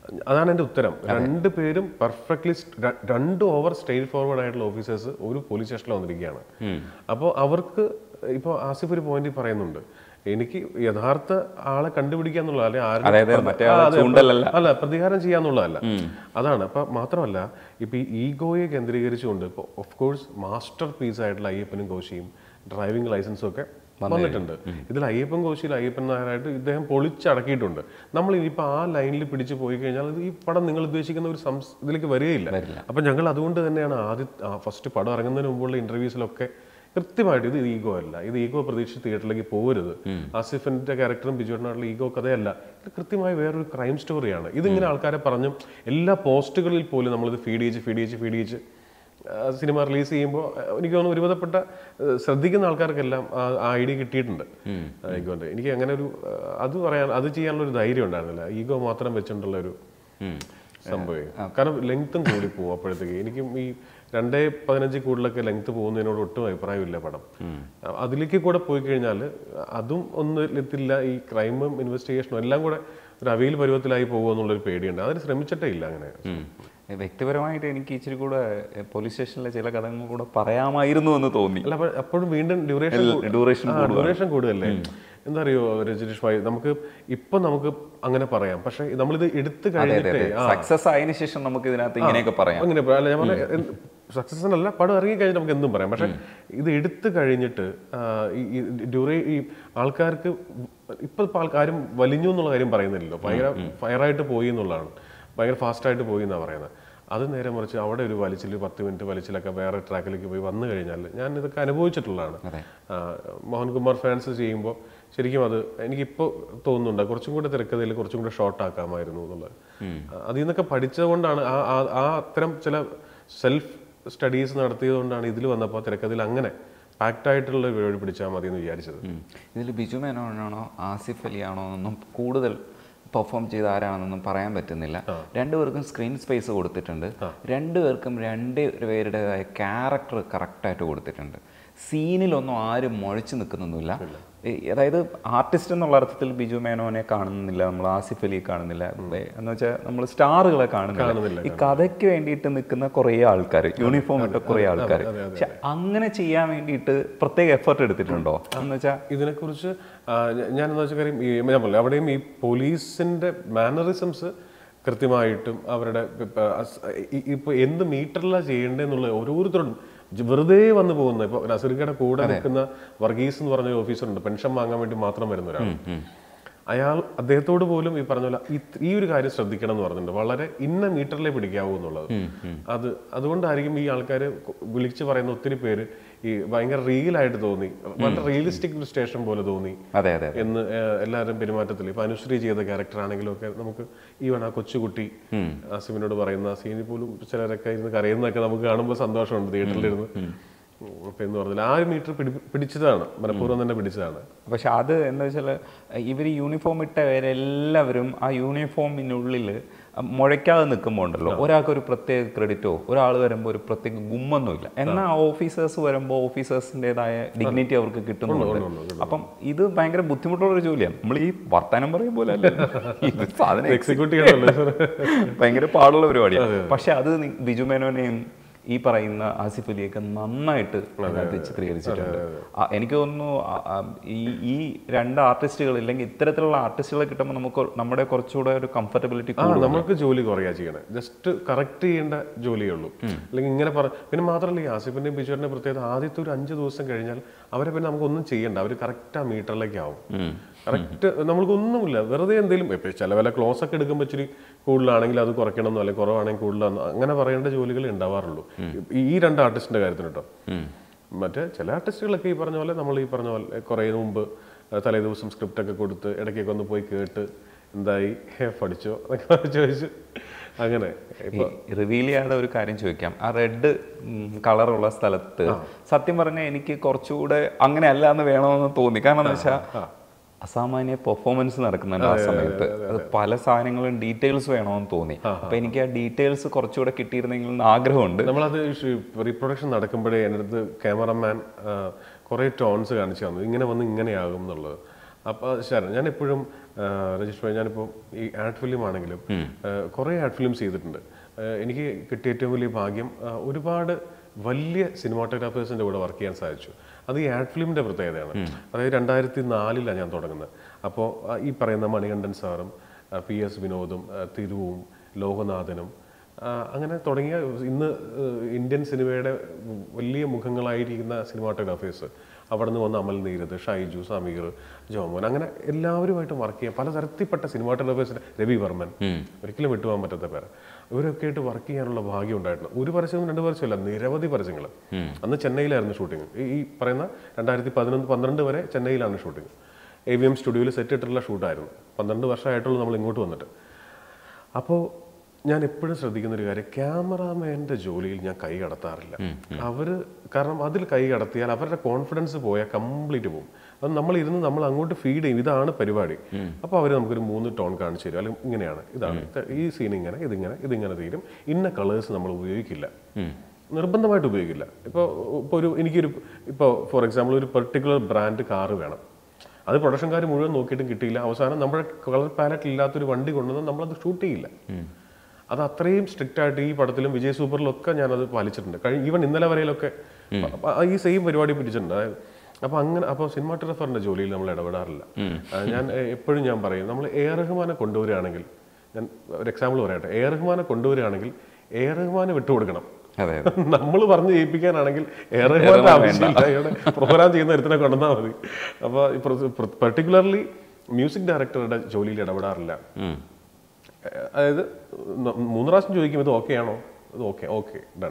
Speaker 1: അതാണ് എൻ്റെ ഉത്തരം രണ്ട് പേരും പെർഫെക്റ്റ്ലി രണ്ട് ഓവർ സ്റ്റേറ്റ് ഫോർവേഡ് ആയിട്ടുള്ള ഓഫീസേഴ്സ് ഒരു പോലീസ് സ്റ്റേഷനിൽ വന്നിരിക്കുകയാണ് അപ്പോൾ അവർക്ക് ഇപ്പോൾ ആസിഫ് ഒരു പോയിന്റ് പറയുന്നുണ്ട് എനിക്ക് യഥാർത്ഥ ആളെ കണ്ടുപിടിക്കുക എന്നുള്ള അല്ലെ
Speaker 2: അതായത് മറ്റേ ആളെ ചൂണ്ടലല്ല.
Speaker 1: അല്ല പ്രതികാരം ചെയ്യാന്നുള്ളതല്ല അതാണ് അപ്പൊ മാത്രമല്ല ഇപ്പൊ ഈ ഈഗോയെ കേന്ദ്രീകരിച്ചുകൊണ്ട് ഇപ്പൊ ഓഫ് കോഴ്സ് മാസ്റ്റർ പീസ് ആയിട്ടുള്ള അയ്യപ്പനും കോശിയും ഡ്രൈവിംഗ് ലൈസൻസും ഒക്കെ വന്നിട്ടുണ്ട് ഇതിൽ അയ്യപ്പൻ കോശിയിൽ അയ്യപ്പൻ നായരായിട്ട് ഇദ്ദേഹം പൊളിച്ചടക്കിയിട്ടുണ്ട് നമ്മൾ ഇനിയിപ്പോൾ ആ ലൈനിൽ പിടിച്ചു പോയി കഴിഞ്ഞാൽ ഇത് ഈ പടം നിങ്ങൾ ഉദ്ദേശിക്കുന്ന ഒരു സംസ് ഇതിലേക്ക് വരികയില്ല അപ്പം ഞങ്ങൾ അതുകൊണ്ട് തന്നെയാണ് ആദ്യ ഫസ്റ്റ് പടം ഇറങ്ങുന്നതിന് മുമ്പുള്ള ഇന്റർവ്യൂസിലൊക്കെ കൃത്യമായിട്ട് ഇത് ഈഗോ അല്ല ഇത് ഈഗോ പ്രതീക്ഷിച്ച് തിയേറ്ററിലേക്ക് പോകരുത് ആസിഫിന്റെ ക്യാരക്ടറും ബിജുവിനായിട്ടുള്ള ഈഗോ കഥയല്ല ഇത് കൃത്യമായി വേറൊരു ക്രൈം സ്റ്റോറിയാണ് ഇതിങ്ങനെ ആൾക്കാരെ പറഞ്ഞും എല്ലാ പോസ്റ്റുകളിൽ പോലും നമ്മളിത് ഫീഡ് ചെയ്ച്ച് ഫീഡ് ചെയ്ച്ച് ഫീഡ് ചെയ്ച്ച് ആ, സിനിമ റിലീസ് ചെയ്യുമ്പോൾ എനിക്ക് തോന്നുന്നു ഒരുവിധപ്പെട്ട ആ, ശ്രദ്ധിക്കുന്ന ആൾക്കാർക്കെല്ലാം ആ ആ ഐഡിയ കിട്ടിയിട്ടുണ്ട് ആയിക്കോട്ടെ എനിക്ക് അങ്ങനെ ഒരു ആ, അത് പറയാൻ അത് ചെയ്യാനുള്ള ഒരു ധൈര്യം ഉണ്ടായിരുന്നില്ല ഈഗോ മാത്രം വെച്ചുകൊണ്ടുള്ള ഒരു സംഭവം കാരണം ലെങ്ത്തും കൂടി പോകും അപ്പോഴത്തേക്ക് എനിക്കും ഈ രണ്ടേ പതിനഞ്ച് കൂടുതലൊക്കെ ലെങ്ത് പോകുന്നതിനോട് ഒട്ടും അഭിപ്രായമില്ല പടം അതിലേക്ക് കൂടെ പോയി കഴിഞ്ഞാൽ അതും ഒന്നും എത്തില്ല ഈ ക്രൈമും ഇൻവെസ്റ്റിഗേഷനും എല്ലാം കൂടെ ഒരു അവിയൽ പരുവത്തിലായി പോകുമെന്നുള്ളൊരു പേടിയുണ്ട് അതിന് ശ്രമിച്ചിട്ടേ ഇല്ല അങ്ങനെ
Speaker 2: വ്യക്തിപരമായിട്ട് എനിക്ക് ഇച്ചിരി കൂടെ പോലീസ് സ്റ്റേഷനിലെ ചില കഥകൾ കൂടെ പറയാമായിരുന്നു എന്ന് തോന്നി
Speaker 1: അല്ല അപ്പൊ അപ്പോഴും വീണ്ടും ഡ്യൂറേഷൻ
Speaker 2: ഡ്യൂറേഷൻ
Speaker 1: ഡ്യൂറേഷൻ കൂടുതലല്ലേ എന്താ അറിയോ രജനീഷ് ഭായി നമുക്ക് ഇപ്പൊ നമുക്ക് അങ്ങനെ പറയാം പക്ഷെ നമ്മളിത് എടുത്തു കഴിഞ്ഞിട്ടേ
Speaker 2: സക്സസ് ആയതിനു ശേഷം നമുക്ക് ഇതിനകത്ത് ഇങ്ങനെയൊക്കെ പറയാം
Speaker 1: അങ്ങനെ പറയാം. അല്ല ഞാൻ പറഞ്ഞ സക്സസ് അല്ല പടം ഇറങ്ങി കഴിഞ്ഞിട്ട് നമുക്ക് എന്തും പറയാം പക്ഷെ ഇത് എടുത്തു കഴിഞ്ഞിട്ട് ആ, ഈ ഈ ഡ്യൂറേ ഈ ആൾക്കാർക്ക് ഇപ്പൊ ഇപ്പൊ ആൾക്കാരും വലിഞ്ഞു എന്നുള്ള കാര്യം പറയുന്നില്ലല്ലോ ഭയങ്കര ഫയറായിട്ട് പോയി എന്നുള്ളതാണ് ഭയങ്കര ഫാസ്റ്റായിട്ട് പോയി എന്നാണ് പറയുന്നത് അത് നേരെ മറിച്ച് അവിടെ ഒരു വലിച്ചിൽ പത്ത് മിനിറ്റ് വലിച്ചിലൊക്കെ വേറെ ട്രാക്കിലേക്ക് പോയി വന്നു കഴിഞ്ഞാൽ ഞാൻ ഇതൊക്കെ അനുഭവിച്ചിട്ടുള്ളതാണ് ആ, മോഹൻകുമാർ ഫാൻസ് ചെയ്യുമ്പോൾ ശരിക്കും അത് എനിക്കിപ്പോൾ തോന്നുന്നുണ്ട് കുറച്ചും കൂടെ തിരക്കഥയിൽ കുറച്ചും കൂടെ ഷോർട്ട് ആക്കാമായിരുന്നു എന്നുള്ളത് അതിൽ നിന്നൊക്കെ പഠിച്ചതുകൊണ്ടാണ് ആ ആ- ആ അത്തരം ചില സെൽഫ് സ്റ്റഡീസ് നടത്തിയതുകൊണ്ടാണ് ഇതിൽ വന്നപ്പോൾ തിരക്കഥയിൽ അങ്ങനെ പാക്ഡ് ആയിട്ടുള്ള ഒരു പരിപാടി പിടിച്ചാൽ മതി എന്ന് വിചാരിച്ചത്
Speaker 2: ഇതിൽ ബിജു മേനോനാണോ ആസിഫ് അലിയാണോ എന്നൊന്നും കൂടുതൽ പെർഫോം ചെയ്ത ആരാണെന്നൊന്നും പറയാൻ പറ്റുന്നില്ല രണ്ടുപേർക്കും സ്ക്രീൻ സ്പേസ് കൊടുത്തിട്ടുണ്ട് രണ്ടുപേർക്കും രണ്ട് പേരുടേതായ ക്യാരക്ടർ കറക്റ്റായിട്ട് കൊടുത്തിട്ടുണ്ട് സീനിലൊന്നും ആരും മുഴച്ചു നിൽക്കുന്നൊന്നുമില്ല ഈ അതായത് ആർട്ടിസ്റ്റ് എന്നുള്ള അർത്ഥത്തിൽ ബിജു മേനോനെ കാണുന്നില്ല നമ്മൾ ആസിഫ് അലിയെ കാണുന്നില്ല ഏ, എന്ന് വെച്ചാൽ നമ്മൾ സ്റ്റാറുകളെ കാണുന്നില്ല ഈ കഥയ്ക്ക് വേണ്ടിയിട്ട് നിൽക്കുന്ന കുറേ ആൾക്കാർ യൂണിഫോം ഇട്ട കുറേ ആൾക്കാർ പക്ഷെ അങ്ങനെ ചെയ്യാൻ വേണ്ടിയിട്ട് പ്രത്യേക എഫേർട്ട് എടുത്തിട്ടുണ്ടോ എന്ന് വെച്ചാൽ
Speaker 1: ഇതിനെക്കുറിച്ച് ആ, ഞ- ഞാൻ എന്താ വെച്ചാൽ കാര്യം ഈ ഞാൻ പറഞ്ഞു അവിടെയും ഈ പോലീസിന്റെ മാനറിസംസ് കൃത്യമായിട്ടും അവരുടെ ഇപ്പൊ എന്ത് മീറ്ററിലാണ് ചെയ്യേണ്ടതെന്നുള്ള ഓരോരുത്തരും ജ- വെറുതെ വന്നു പോകുന്ന ഇപ്പൊ നസീർക്കയുടെ കൂടെ നിൽക്കുന്ന വർഗീസ് എന്ന് പറഞ്ഞ ഒരു ഓഫീസറുണ്ട് പെൻഷൻ വാങ്ങാൻ വേണ്ടി മാത്രം വരുന്ന ഒരാൾ അയാൾ അദ്ദേഹത്തോട് പോലും ഈ പറഞ്ഞ പോലെ ഈ- ഈ ഒരു കാര്യം ശ്രദ്ധിക്കണം എന്ന് പറഞ്ഞിട്ടുണ്ട് വളരെ ഇന്ന മീറ്ററിലേ പിടിക്കാവൂ എന്നുള്ളത് അത് അതുകൊണ്ടായിരിക്കും ഈ ആൾക്കാർ വിളിച്ചു പറയുന്ന ഒത്തിരി പേര് ഈ ഭയങ്കര റിയൽ ആയിട്ട് തോന്നി വളരെ റിയലിസ്റ്റിക് ഒരു സ്റ്റേഷൻ പോലെ തോന്നി
Speaker 2: അതെ അതെ
Speaker 1: എന്ന് ഏഹ്, എല്ലാവരും പെരുമാറ്റത്തിൽ ഇപ്പൊ അനുശ്രീ ചെയ്ത ക്യാരക്ടർ ആണെങ്കിലും ഒക്കെ നമുക്ക് ഈവൺ ആ കൊച്ചുകുട്ടി ആസിമിനോട് പറയുന്ന സീനിൽ പോലും ചിലരൊക്കെ ഇരുന്ന് കരയുന്നതൊക്കെ നമുക്ക് കാണുമ്പോൾ സന്തോഷമുണ്ട് തിയേറ്ററിലിരുന്ന് അപ്പൊ എന്ന് പറഞ്ഞാൽ ആ ഒരു മീറ്റർ പിടിച്ചതാണ് മനഃപൂർവ്വം തന്നെ പിടിച്ചതാണ്
Speaker 2: പക്ഷെ അത് എന്താ വെച്ചാൽ ഇവർ യൂണിഫോം ഇട്ടവരെല്ലാവരും ആ യൂണിഫോമിനുള്ളിൽ മുഴയ്ക്കാതെ നിൽക്കുമ്പോൾ ഉണ്ടല്ലോ ഒരാൾക്ക് ഒരു പ്രത്യേക ക്രെഡിറ്റോ ഒരാൾ വരുമ്പോൾ ഒരു പ്രത്യേക ഗുമ്മൊന്നുമില്ല എന്നാൽ ഓഫീസേഴ്സ് വരുമ്പോൾ ഓഫീസേഴ്സിൻ്റെതായ ഡിഗ്നിറ്റി അവർക്ക് കിട്ടുന്നുണ്ട് അപ്പം ഇത് ഭയങ്കര ബുദ്ധിമുട്ടുള്ള ഒരു ജോലിയാണ് നമ്മൾ ഈ വർത്തമാനം പറയും പോലെ അല്ല ഇത് സാധനം
Speaker 1: എക്സിക്യൂട്ടീവ് ആണല്ലോ സാർ
Speaker 2: ഭയങ്കര പാടുള്ള പരിപാടിയാണ് പക്ഷെ അത് നി- ബിജു മേനോനെയും ഈ പറയുന്ന ആസിഫ് അലിയൊക്കെ നന്നായിട്ട് അതിനകത്ത് ചിത്രീകരിച്ചിട്ടുണ്ട് ആ, എനിക്ക് തോന്നുന്നു ആ, ആ, ഈ ഈ രണ്ട് ആർട്ടിസ്റ്റുകൾ ഇല്ലെങ്കിൽ ഇത്തരത്തിലുള്ള ആർട്ടിസ്റ്റുകളെ കിട്ടുമ്പോൾ നമുക്ക് നമ്മുടെ കുറച്ചുകൂടെ ഒരു കംഫർട്ടബിലിറ്റി
Speaker 1: ആ നമ്മൾക്ക് ജോലി കുറയാ ചെയ്യണേ ജസ്റ്റ് കറക്റ്റ് ചെയ്യേണ്ട ജോലിയേ ഉള്ളൂ അല്ലെങ്കിൽ ഇങ്ങനെ പറ പിന്നെ മാത്രമല്ല ഈ ആസിഫിന്റെയും ബിജുവിന്റെ പ്രത്യേകത ആദ്യത്തെ ഒരു അഞ്ച് ദിവസം കഴിഞ്ഞാൽ അവരെ പിന്നെ നമുക്കൊന്നും ചെയ്യണ്ട അവർ കറക്റ്റ് ആ മീറ്ററിലേക്ക് ആവും കറക്റ്റ് നമ്മൾക്കൊന്നുമില്ല വെറുതെ എന്തെങ്കിലും ഇപ്പൊ ചില വല്ല ക്ലോസ് ഒക്കെ എടുക്കുമ്പോൾ ഇച്ചിരി കൂടുതലാണെങ്കിൽ അത് കുറയ്ക്കണമെന്നോ അല്ലെങ്കിൽ കുറവാണെങ്കിൽ കൂടുതലാണെന്നോ അങ്ങനെ പറയേണ്ട ജോലികൾ ഉണ്ടാവാറുള്ളൂ ഈ- ഈ രണ്ട് ആർട്ടിസ്റ്റിന്റെ കാര്യത്തിന് കേട്ടോ മറ്റേ ചില ആർട്ടിസ്റ്റുകളൊക്കെ ഈ പറഞ്ഞ പോലെ നമ്മൾ ഈ പറഞ്ഞ പോലെ കുറേ മുമ്പ് ആ, തലേ ദിവസം സ്ക്രിപ്റ്റ് ഒക്കെ കൊടുത്ത് ഇടയ്ക്കൊക്കെ ഒന്ന് പോയി കേട്ട് എന്തായി ഹേ, പഠിച്ചോ എന്നൊക്കെ ചോദിച്ചു അങ്ങനെ ഇപ്പൊ
Speaker 2: റിവീൽ ചെയ്യാതെ ഒരു കാര്യം ചോദിക്കാം ആ റെഡ് കളറുള്ള സ്ഥലത്ത് സത്യം പറഞ്ഞാൽ എനിക്ക് കുറച്ചുകൂടെ അങ്ങനെ അല്ല എന്ന് വേണമെന്ന് തോന്നി കാരണം എന്ന് വെച്ചാൽ അസാമാന്യ പെർഫോമൻസ് നടക്കുന്നുണ്ട് ആ സമയത്ത് അത് പല സാധനങ്ങളും ഡീറ്റെയിൽസ് വേണമെന്ന് തോന്നി അപ്പൊ എനിക്ക് ആ ഡീറ്റെയിൽസ് കുറച്ചുകൂടെ കിട്ടിയിരുന്നെങ്കിൽ എന്ന് ആഗ്രഹമുണ്ട്
Speaker 1: നമ്മളത് റീപ്രൊഡക്ഷൻ നടക്കുമ്പോഴേ എൻ്റെ അടുത്ത് ക്യാമറമാൻ കുറേ ടോൺസ് കാണിച്ചു തന്നു ഇങ്ങനെ വന്ന് ഇങ്ങനെയാകും എന്നുള്ളത് അപ്പോൾ ശരൺ ഞാൻ എപ്പോഴും രജിഷ് ഭായി ഞാനിപ്പോൾ ഈ ആഡ് ഫിലിം ആണെങ്കിലും കുറേ ആഡ് ഫിലിംസ് ചെയ്തിട്ടുണ്ട് ആ, എനിക്ക് കിട്ടിയ ഏറ്റവും വലിയ ഭാഗ്യം ആ, ഒരുപാട് വലിയ സിനിമാട്ടോഗ്രാഫേഴ്സിൻ്റെ കൂടെ വർക്ക് ചെയ്യാൻ സാധിച്ചു അത് ഈ ആഡ് ഫിലിമിൻ്റെ പ്രത്യേകതയാണ് അതായത് രണ്ടായിരത്തി നാലിലാണ് ഞാൻ തുടങ്ങുന്നത് അപ്പോൾ ഈ പറയുന്ന മണികണ്ഠൻ സാറും ആ, പി എസ് വിനോദും ആ, തിരുവും ലോകനാഥനും ആ, അങ്ങനെ തുടങ്ങിയ ഇന്ന് ഏഹ്, ഇന്ത്യൻ സിനിമയുടെ വലിയ മുഖങ്ങളായിരിക്കുന്ന സിനിമാട്ടോഗ്രാഫേഴ്സ് അവിടെ നിന്ന് വന്ന അമൽ നീരത് ഷൈജു സമീർ ജോമോൻ അങ്ങനെ എല്ലാവരുമായിട്ടും വർക്ക് ചെയ്യാൻ പലതരത്തിൽപ്പെട്ട സിനിമാട്ടോഗ്രാഫേഴ്സിന് രവി വർമ്മൻ ഒരിക്കലും വിട്ടുപോകാൻ പറ്റാത്ത പേര് ഇവരൊക്കെ ആയിട്ട് വർക്ക് ചെയ്യാനുള്ള ഭാഗ്യം ഉണ്ടായിട്ടുണ്ട് ഒരു പരസ്യവും രണ്ട് പരസ്യമല്ല നിരവധി പരസ്യങ്ങൾ അന്ന് ചെന്നൈയിലായിരുന്നു ഷൂട്ടിംഗ് ഈ പറയുന്ന രണ്ടായിരത്തി പതിനൊന്ന് പന്ത്രണ്ട് വരെ ചെന്നൈയിലാണ് ഷൂട്ടിംഗ് എ വി എം സ്റ്റുഡിയോയിൽ സെറ്റ് ഇട്ടിട്ടുള്ള ഷൂട്ടായിരുന്നു പന്ത്രണ്ട് വർഷമായിട്ടുള്ളൂ നമ്മൾ ഇങ്ങോട്ട് വന്നിട്ട് അപ്പോൾ ഞാൻ എപ്പോഴും ശ്രദ്ധിക്കുന്ന ഒരു കാര്യം ക്യാമറാമാൻ്റെ ജോലിയിൽ ഞാൻ കൈ കടത്താറില്ല അവർ കാരണം അതിൽ കൈ കടത്തിയാൽ അവരുടെ കോൺഫിഡൻസ് പോയാൽ കംപ്ലീറ്റ് പോകും അത് നമ്മൾ ഇരുന്ന് നമ്മൾ അങ്ങോട്ട് ഫീഡ് ചെയ്യും ഇതാണ് പരിപാടി അപ്പോൾ അവർ നമുക്കൊരു മൂന്ന് ടോൺ കാണിച്ചു തരും അല്ലെങ്കിൽ ഇങ്ങനെയാണ് ഇതാണ് ഈ സീൻ ഇങ്ങനെ ഇതിങ്ങനെ ഇതിങ്ങനെ തീരും ഇന്ന കളേഴ്സ് നമ്മൾ ഉപയോഗിക്കില്ല നിർബന്ധമായിട്ട് ഉപയോഗിക്കില്ല ഇപ്പോൾ ഇപ്പോൾ ഒരു എനിക്കൊരു ഇപ്പോൾ ഫോർ എക്സാമ്പിൾ ഒരു പെർട്ടിക്കുലർ ബ്രാൻഡ് കാറ് വേണം അത് പ്രൊഡക്ഷൻകാർ മുഴുവൻ നോക്കിയിട്ടും കിട്ടിയില്ല അവസാനം നമ്മുടെ കളർ പാലറ്റ് ഇല്ലാത്തൊരു വണ്ടി കൊണ്ടുവന്ന് നമ്മളത് ഷൂട്ട് ചെയ്യില്ല അത് അത്രയും സ്ട്രിക്റ്റ് ആയിട്ട് ഈ പടത്തിലും വിജയ് സൂപ്പറിലൊക്കെ ഞാനത് പാലിച്ചിട്ടുണ്ട് കഴിഞ്ഞ ഈവൻ ഇന്നലെ വരെയിലൊക്കെ അപ്പൊ ഈ സെയിം പരിപാടി പിടിച്ചിട്ടുണ്ട് അതായത് അപ്പോൾ അങ്ങനെ അപ്പോൾ സിനിമാറ്റോഗ്രാഫറിന്റെ ജോലിയിൽ നമ്മൾ ഇടപെടാറില്ല ആ, ഞാൻ എ- എപ്പോഴും ഞാൻ പറയും നമ്മൾ എ ആർ റഹ്മാനെ കൊണ്ടുവരികയാണെങ്കിൽ ഞാൻ ഒരു എക്സാമ്പിൾ പറയട്ടെ എ ആർ റഹ്മാനെ കൊണ്ടുവരികയാണെങ്കിൽ എ ആർ റഹ്മാനെ വിട്ടുകൊടുക്കണം
Speaker 2: അതെ അതെ
Speaker 1: നമ്മൾ പറഞ്ഞ് ജയിപ്പിക്കാനാണെങ്കിൽ ഏറെ ആവശ്യമില്ല അയാളുടെ പ്രോഗ്രാം ചെയ്യുന്ന ഒരുത്തിനെ കൊണ്ടുവന്നാൽ മതി അപ്പോൾ പെർട്ടിക്കുലർലി മ്യൂസിക് ഡയറക്ടറുടെ ജോലിയിൽ ഇടപെടാറില്ല
Speaker 2: ഉം.
Speaker 1: ഏഹ് അതായത് ന- മൂന്ന് പ്രാവശ്യം ചോദിക്കും ഇത് ഓക്കെ ആണോ ഇത് ഓക്കെ ഓക്കെ ഡൺ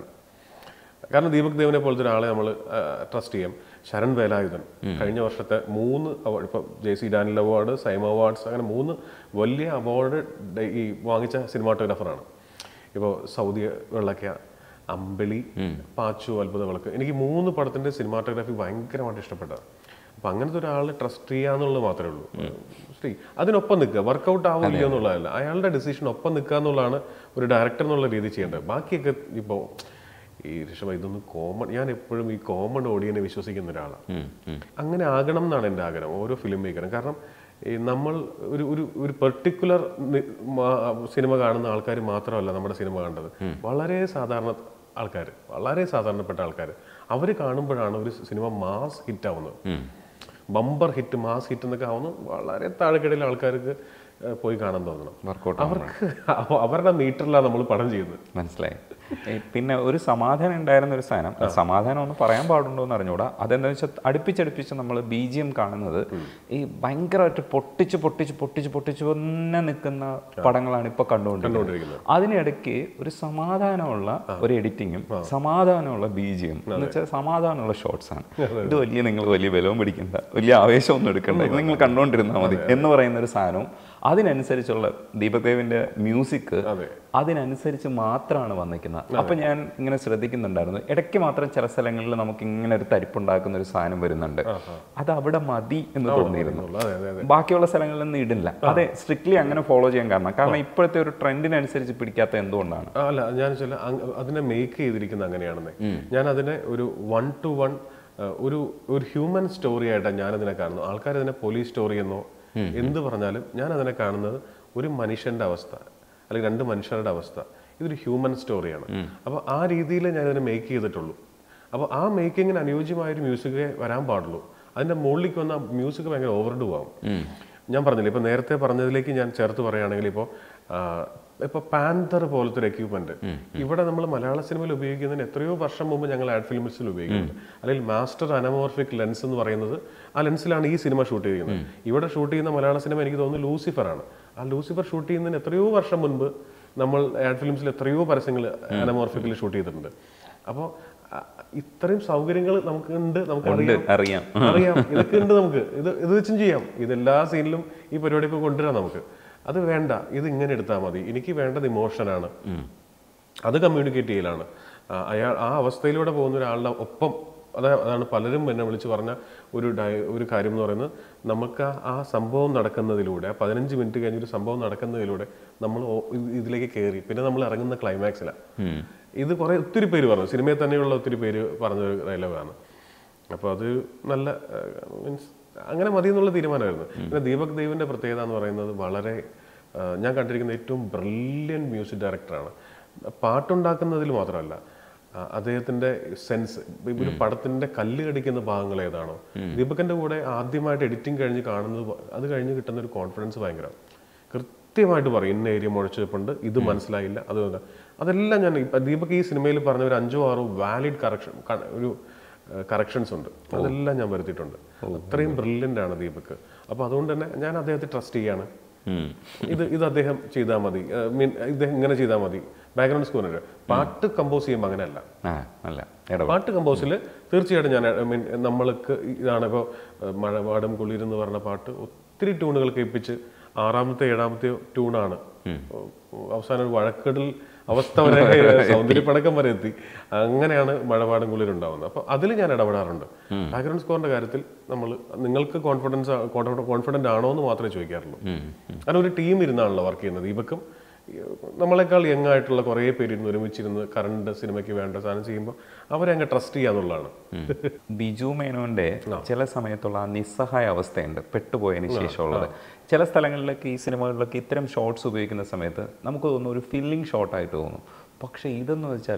Speaker 1: കാരണം ദീപക് ദേവനെ പോലത്തെ ഒരാളെ നമ്മൾ ട്രസ്റ്റ് ചെയ്യാം ശരൺ വേലായുധൻ കഴിഞ്ഞ വർഷത്തെ മൂന്ന് അവാർഡ് ഇപ്പം J C Daniel award SIIMA awards അങ്ങനെ മൂന്ന് വലിയ അവാർഡ് ഈ വാങ്ങിച്ച സിനിമാറ്റോഗ്രാഫറാണ് ഇപ്പോൾ സൗദി വെള്ളക്ക അമ്പിളി പാച്ചു അത്ഭുത വിളക്ക് എനിക്ക് ഈ മൂന്ന് പടത്തിന്റെ സിനിമാറ്റോഗ്രാഫി ഭയങ്കരമായിട്ട് ഇഷ്ടപ്പെട്ടത് അപ്പൊ അങ്ങനത്തെ ഒരാളെ ട്രസ്റ്റ് ചെയ്യാന്നുള്ളത് മാത്രമേ ഉള്ളൂ ശ്രീ അതിനൊപ്പം നിൽക്കുക വർക്കൗട്ട് ആവില്ല എന്നുള്ളതല്ല അയാളുടെ ഡിസിഷൻ ഒപ്പം നിൽക്കുക എന്നുള്ളതാണ് ഒരു ഡയറക്ടർ എന്നുള്ള രീതി ചെയ്യേണ്ടത് ബാക്കിയൊക്കെ ഇപ്പോൾ ഈ ഋഷഭ ഇതൊന്നും കോമൺ ഞാൻ എപ്പോഴും ഈ കോമൺ ഓഡിയനെ വിശ്വസിക്കുന്ന ഒരാളാണ്
Speaker 2: ഉം. ഉം.
Speaker 1: അങ്ങനെ ആകണം എന്നാണ് എൻ്റെ ആഗ്രഹം ഓരോ ഫിലിം മേക്കറും കാരണം ഈ നമ്മൾ ഒരു ഒരു ഒരു പെർട്ടിക്കുലർ സിനിമ കാണുന്ന ആൾക്കാർ മാത്രമല്ല നമ്മുടെ സിനിമ കണ്ടത് വളരെ സാധാരണ ആൾക്കാർ വളരെ സാധാരണപ്പെട്ട ആൾക്കാർ അവർ കാണുമ്പോഴാണ് ഒരു സിനിമ മാസ് ഹിറ്റ് ആവുന്നത് ബമ്പർ ഹിറ്റ് മാസ് ഹിറ്റ് എന്നൊക്കെ ആവുന്നത് വളരെ താഴെക്കിടയിലെ ആൾക്കാർക്ക് ഏഹ്, പോയി കാണാൻ തോന്നണം
Speaker 2: വർക്കൗട്ട്
Speaker 1: അവർക്ക് അവ- അവരുടെ മീറ്ററിലാണ് നമ്മൾ പടം ചെയ്യുന്നത്
Speaker 2: മനസ്സിലായി ഈ പിന്നെ ഒരു സമാധാനം ഉണ്ടായിരുന്ന ഒരു സാധനം അത് സമാധാനം ഒന്ന് പറയാൻ പാടുണ്ടോ എന്ന് അറിഞ്ഞൂടാ അതെന്താ വെച്ചാൽ അടുപ്പിച്ചടുപ്പിച്ച് നമ്മൾ ബി ജി എം കാണുന്നത് ഈ ഭയങ്കരമായിട്ട് പൊട്ടിച്ച് പൊട്ടിച്ച് പൊട്ടിച്ച് പൊട്ടിച്ച് തന്നെ നിൽക്കുന്ന പടങ്ങളാണ് ഇപ്പൊ കണ്ടുകൊണ്ടിരിക്കുന്നത് അതിനിടയ്ക്ക് ഒരു സമാധാനമുള്ള ഒരു എഡിറ്റിങ്ങും സമാധാനമുള്ള ബി ജി എം എന്ന് വെച്ചാൽ സമാധാനമുള്ള ഷോർട്സ് ആണ് ഇത് വലിയ നിങ്ങൾ വലിയ ബലവും പിടിക്കണ്ട വലിയ ആവേശമൊന്നും എടുക്കണ്ട ഇത് നിങ്ങൾ കണ്ടുകൊണ്ടിരുന്നാൽ മതി എന്ന് പറയുന്ന ഒരു സാധനവും അതിനനുസരിച്ചുള്ള ദീപദേവിന്റെ മ്യൂസിക്
Speaker 1: അതെ
Speaker 2: അതിനനുസരിച്ച് മാത്രമാണ് വന്നിരിക്കുന്നത് അപ്പൊ ഞാൻ ഇങ്ങനെ ശ്രദ്ധിക്കുന്നുണ്ടായിരുന്നു ഇടയ്ക്ക് മാത്രം ചില സ്ഥലങ്ങളിൽ നമുക്ക് ഇങ്ങനെ ഒരു തരിപ്പുണ്ടാക്കുന്ന ഒരു സാധനം വരുന്നുണ്ട് അത് അവിടെ മതി എന്ന് തോന്നിയിരുന്നു
Speaker 1: അതെ അതെ അതെ
Speaker 2: ബാക്കിയുള്ള സ്ഥലങ്ങളിലൊന്നും ഇടില്ല അതെ സ്ട്രിക്ട്ലി അങ്ങനെ ഫോളോ ചെയ്യാൻ കാരണം കാരണം ഇപ്പോഴത്തെ ഒരു ട്രെൻഡിനനുസരിച്ച് പിടിക്കാത്ത എന്തുകൊണ്ടാണ്
Speaker 1: ആ, അല്ല ഞാൻ ചില അതിനെ മേക്ക് ചെയ്തിരിക്കുന്ന അങ്ങനെയാണെന്നേ ഞാൻ അതിനെ ഒരു വൺ ടു വൺ ഒരു ഒരു ഹ്യൂമൻ സ്റ്റോറി ആയിട്ടാണ് ഞാൻ അതിനെ കാണുന്നത് ആൾക്കാർ അതിനെ പോലീസ് സ്റ്റോറി എന്നോ എന്ത് പറഞ്ഞാലും ഞാൻ അതിനെ കാണുന്നത് ഒരു മനുഷ്യന്റെ അവസ്ഥ അല്ലെങ്കിൽ രണ്ട് മനുഷ്യരുടെ അവസ്ഥ ഇതൊരു ഹ്യൂമൻ സ്റ്റോറിയാണ് അപ്പോൾ ആ രീതിയിൽ ഞാൻ അതിനെ മേക്ക് ചെയ്തിട്ടുള്ളൂ അപ്പോൾ ആ മേക്കിങ്ങിന് അനുയോജ്യമായ ഒരു മ്യൂസിക്കേ വരാൻ പാടുള്ളൂ അതിന്റെ മുകളിലേക്ക് വന്ന മ്യൂസിക് ഭയങ്കര ഓവർഡു ആവും ഞാൻ പറഞ്ഞില്ലേ ഇപ്പൊ നേരത്തെ പറഞ്ഞതിലേക്ക് ഞാൻ ചേർത്ത് പറയുകയാണെങ്കിൽ ഇപ്പോൾ ഇപ്പൊ പാന്തർ പോലത്തെ ഒരു എക്യുപ്മെന്റ് ഇവിടെ നമ്മൾ മലയാള സിനിമയിൽ ഉപയോഗിക്കുന്നതിന് എത്രയോ വർഷം മുമ്പ് ഞങ്ങൾ ആഡ് ഫിലിംസിൽ ഉപയോഗിക്കുന്നുണ്ട് അല്ലെങ്കിൽ മാസ്റ്റർ അനമോർഫിക് ലെൻസ് എന്ന് പറയുന്നത് ആ ലെൻസിലാണ് ഈ സിനിമ ഷൂട്ട് ചെയ്യുന്നത് ഇവിടെ ഷൂട്ട് ചെയ്യുന്ന മലയാള സിനിമ എനിക്ക് തോന്നുന്നു ലൂസിഫർ ആണ് ആ ലൂസിഫർ ഷൂട്ട് ചെയ്യുന്നതിന് എത്രയോ വർഷം മുൻപ് നമ്മൾ ആഡ് ഫിലിംസിൽ എത്രയോ പരസ്യങ്ങൾ അനമോർഫിക്കിൽ ഷൂട്ട് ചെയ്തിട്ടുണ്ട് അപ്പോൾ ഇത്രയും സൗകര്യങ്ങൾ നമുക്ക് ഉണ്ട് നമുക്ക്
Speaker 2: ഉണ്ട്
Speaker 1: അറിയാം
Speaker 2: അറിയാം
Speaker 1: അറിയാം ഇതൊക്കെ ഉണ്ട് നമുക്ക് ഇത് ഇത് വെച്ചും ചെയ്യാം ഇതെല്ലാ സീനിലും ഈ പരിപാടിയൊക്കെ കൊണ്ടുവരാം നമുക്ക് അത് വേണ്ട ഇത് ഇങ്ങനെ എടുത്താൽ മതി എനിക്ക് വേണ്ടത് ഇമോഷനാണ് അത് കമ്മ്യൂണിക്കേറ്റ് ചെയ്യലാണ് ആ, അയാൾ ആ അവസ്ഥയിലൂടെ പോകുന്ന ഒരാളുടെ ഒപ്പം അതാ അതാണ് പലരും എന്നെ വിളിച്ച് പറഞ്ഞ ഒരു ഡയ ഒരു കാര്യം എന്ന് പറയുന്നത് നമുക്ക് ആ- ആ സംഭവം നടക്കുന്നതിലൂടെ ആ പതിനഞ്ച് മിനിറ്റ് കഴിഞ്ഞൊരു സംഭവം നടക്കുന്നതിലൂടെ നമ്മൾ ഓ- ഇത് ഇതിലേക്ക് കയറി പിന്നെ നമ്മൾ ഇറങ്ങുന്ന ക്ലൈമാക്സിലാണ് ഇത് കുറേ ഒത്തിരി പേര് പറഞ്ഞു സിനിമയിൽ തന്നെയുള്ള ഒത്തിരി പേര് പറഞ്ഞൊരു ഡയലോഗാണ് അപ്പോൾ അത് നല്ല മീൻസ് അങ്ങനെ മതി എന്നുള്ള തീരുമാനമായിരുന്നു പിന്നെ ദീപക് ദേവിന്റെ പ്രത്യേകത എന്ന് പറയുന്നത് വളരെ ആ, ഞാൻ കണ്ടിരിക്കുന്ന ഏറ്റവും ബ്രില്യൻ മ്യൂസിക് ഡയറക്ടറാണ് പാട്ടുണ്ടാക്കുന്നതിൽ മാത്രമല്ല ആ, അദ്ദേഹത്തിന്റെ സെൻസ് ഒരു പടത്തിന്റെ കല്ല് കടിക്കുന്ന ഭാഗങ്ങൾ ഏതാണോ ദീപകന്റെ കൂടെ ആദ്യമായിട്ട് എഡിറ്റിംഗ് കഴിഞ്ഞ് കാണുന്നത് പ- അത് കഴിഞ്ഞ് കിട്ടുന്ന ഒരു കോൺഫിഡൻസ് ഭയങ്കര കൃത്യമായിട്ട് പറയും ഇന്ന ഏരിയ മുഴച്ചപ്പോണ്ട് ഇത് മനസ്സിലായില്ല അത് ഇതാ. അതെല്ലാം ഞാൻ ഇപ്പ ദീപക് ഈ സിനിമയിൽ പറഞ്ഞ ഒരു അഞ്ചോ ആറോ വാലിഡ് കറക്ഷൻ ഒരു കറക്ഷൻസ് ഉണ്ട് അതെല്ലാം ഞാൻ വരുത്തിയിട്ടുണ്ട് അത്രയും ബ്രില്യൻ്റ് ആണ് ദീപക് അപ്പോൾ അതുകൊണ്ട് തന്നെ ഞാൻ അദ്ദേഹത്തെ ട്രസ്റ്റ് ചെയ്യാണ്
Speaker 2: ഉം.
Speaker 1: ഇത് ഇത് അദ്ദേഹം ചെയ്താൽ മതി മീൻ ഇദ്ദേഹം ഇങ്ങനെ ചെയ്താൽ മതി ബാക്ക്ഗ്രൗണ്ട് സ്കോറിന് പാട്ട് കമ്പോസ് ചെയ്യുമ്പോൾ അങ്ങനെയല്ല
Speaker 2: ആ അല്ല ഇടപെടൽ
Speaker 1: പാട്ട് കമ്പോസിൽ തീർച്ചയായിട്ടും ഞാൻ ഐ മീൻ നമ്മൾക്ക് ഇതാണ് ഇപ്പോൾ മഴപാടും കുളിരെന്ന് പറഞ്ഞ പാട്ട് ഒത്തിരി ട്യൂണുകൾ കേൾപ്പിച്ച് ആറാമത്തെ ഏഴാമത്തെ ട്യൂണാണ് അവസാനം ഒരു വഴക്കടൽ അവസ്ഥ വരെ സൗന്ദര്യപ്പടക്കം വരെ എത്തി അങ്ങനെയാണ് മഴപാടും കുളിരുണ്ടാവുന്നത് അപ്പോൾ അതിൽ ഞാൻ ഇടപെടാറുണ്ട് ബാക്ക്ഗ്രൗണ്ട് സ്കോറിന്റെ കാര്യത്തിൽ നമ്മൾ നിങ്ങൾക്ക് കോൺഫിഡൻസ് കോൺഫിഡൻ്റ് ആണോ എന്ന് മാത്രമേ ചോദിക്കാറുള്ളൂ കാരണം ഒരു ടീം ഇരുന്നാണല്ലോ വർക്ക് ചെയ്യുന്നത് ദീപക്കും ഈ നമ്മളെക്കാൾ യങ് ആയിട്ടുള്ള കുറേ പേര് ഇരുന്ന് ഒരുമിച്ചിരുന്ന് കറണ്ട് സിനിമയ്ക്ക് വേണ്ട സാധനം ചെയ്യുമ്പോൾ അവരെ അങ്ങ് ട്രസ്റ്റ് ചെയ്യാന്നുള്ളതാണ്
Speaker 2: ബിജു മേനോന്റെ ചില സമയത്തുള്ള ആ നിസ്സഹായ അവസ്ഥയുണ്ട് പെട്ടുപോയതിന് ശേഷമുള്ളത് ചില സ്ഥലങ്ങളിലൊക്കെ ഈ സിനിമകളിലൊക്കെ ഇത്തരം ഷോട്ട്സ് ഉപയോഗിക്കുന്ന സമയത്ത് നമുക്ക് തോന്നുന്നു ഒരു ഫില്ലിംഗ് ഷോട്ടായിട്ട് തോന്നും പക്ഷെ ഇതെന്ന് വെച്ചാൽ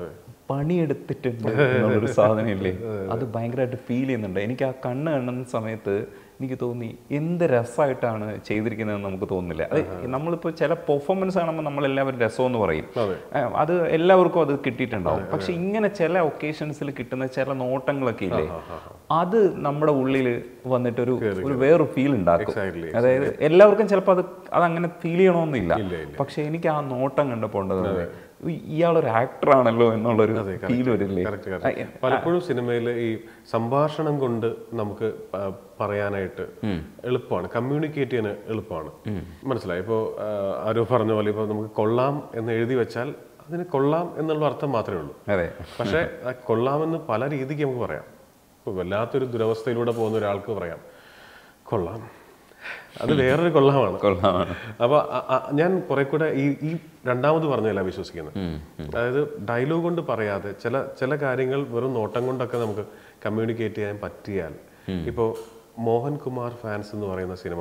Speaker 2: പണിയെടുത്തിട്ടുണ്ട് എന്നുള്ളൊരു സാധനമില്ലേ അത് ഭയങ്കരമായിട്ട് ഫീൽ ചെയ്യുന്നുണ്ട് എനിക്ക് ആ കണ്ണ് കാണുന്ന സമയത്ത് എനിക്ക് തോന്നി എന്ത് രസമായിട്ടാണ് ചെയ്തിരിക്കുന്നതെന്ന് നമുക്ക് തോന്നുന്നില്ല അത് നമ്മളിപ്പോൾ ചില പെർഫോമൻസ് കാണുമ്പോൾ നമ്മളെല്ലാവരും രസമെന്ന് പറയും ഏ, അത് എല്ലാവർക്കും അത് കിട്ടിയിട്ടുണ്ടാവും പക്ഷെ ഇങ്ങനെ ചില ഒക്കേഷൻസിൽ കിട്ടുന്ന ചില നോട്ടങ്ങളൊക്കെ ഇല്ലേ അത് നമ്മുടെ ഉള്ളിൽ വന്നിട്ട് ഒരു ഒരു വേറൊരു ഫീൽ ഉണ്ടാക്കും
Speaker 1: Exactly.
Speaker 2: അതായത് എല്ലാവർക്കും ചിലപ്പോൾ അത് അതങ്ങനെ ഫീൽ ചെയ്യണമെന്നില്ല പക്ഷെ എനിക്ക് ആ നോട്ടം കണ്ടപ്പോൾ ഉണ്ടത് ഇയാളൊരു ആക്ടർ ആണല്ലോ എന്നുള്ളൊരു ഫീൽ വരില്ലേ
Speaker 1: കറക്റ്റ് കറക്റ്റ് പലപ്പോഴും സിനിമയിൽ ഈ സംഭാഷണം കൊണ്ട് നമുക്ക് പ- പറയാനായിട്ട് എളുപ്പമാണ് കമ്മ്യൂണിക്കേറ്റ് ചെയ്യാൻ എളുപ്പമാണ് മനസ്സിലായി ഇപ്പോൾ ആരോ പറഞ്ഞ പോലെ ഇപ്പോൾ നമുക്ക് കൊള്ളാം എന്ന് എഴുതി വെച്ചാൽ അതിന് കൊള്ളാം എന്നുള്ള അർത്ഥം മാത്രമേ ഉള്ളൂ
Speaker 2: അതെ
Speaker 1: പക്ഷേ ആ കൊള്ളാമെന്ന് പല രീതിക്ക് നമുക്ക് പറയാം ഇപ്പോൾ വല്ലാത്തൊരു ദുരവസ്ഥയിലൂടെ പോകുന്ന ഒരാൾക്ക് പറയാം കൊള്ളാം അത് വേറൊരു കൊള്ളാമാണ്
Speaker 2: കൊള്ളാമാണ്
Speaker 1: അപ്പൊ അ- അ- ഞാൻ കുറെ കൂടെ ഈ ഈ രണ്ടാമത് പറഞ്ഞല്ല വിശ്വസിക്കുന്നത് അതായത് ഡയലോഗ് കൊണ്ട് പറയാതെ ചില ചില കാര്യങ്ങൾ വെറും നോട്ടം കൊണ്ടൊക്കെ നമുക്ക് കമ്മ്യൂണിക്കേറ്റ് ചെയ്യാൻ പറ്റിയാൽ ഇപ്പോൾ മോഹൻകുമാർ ഫാൻസ് എന്ന് പറയുന്ന സിനിമ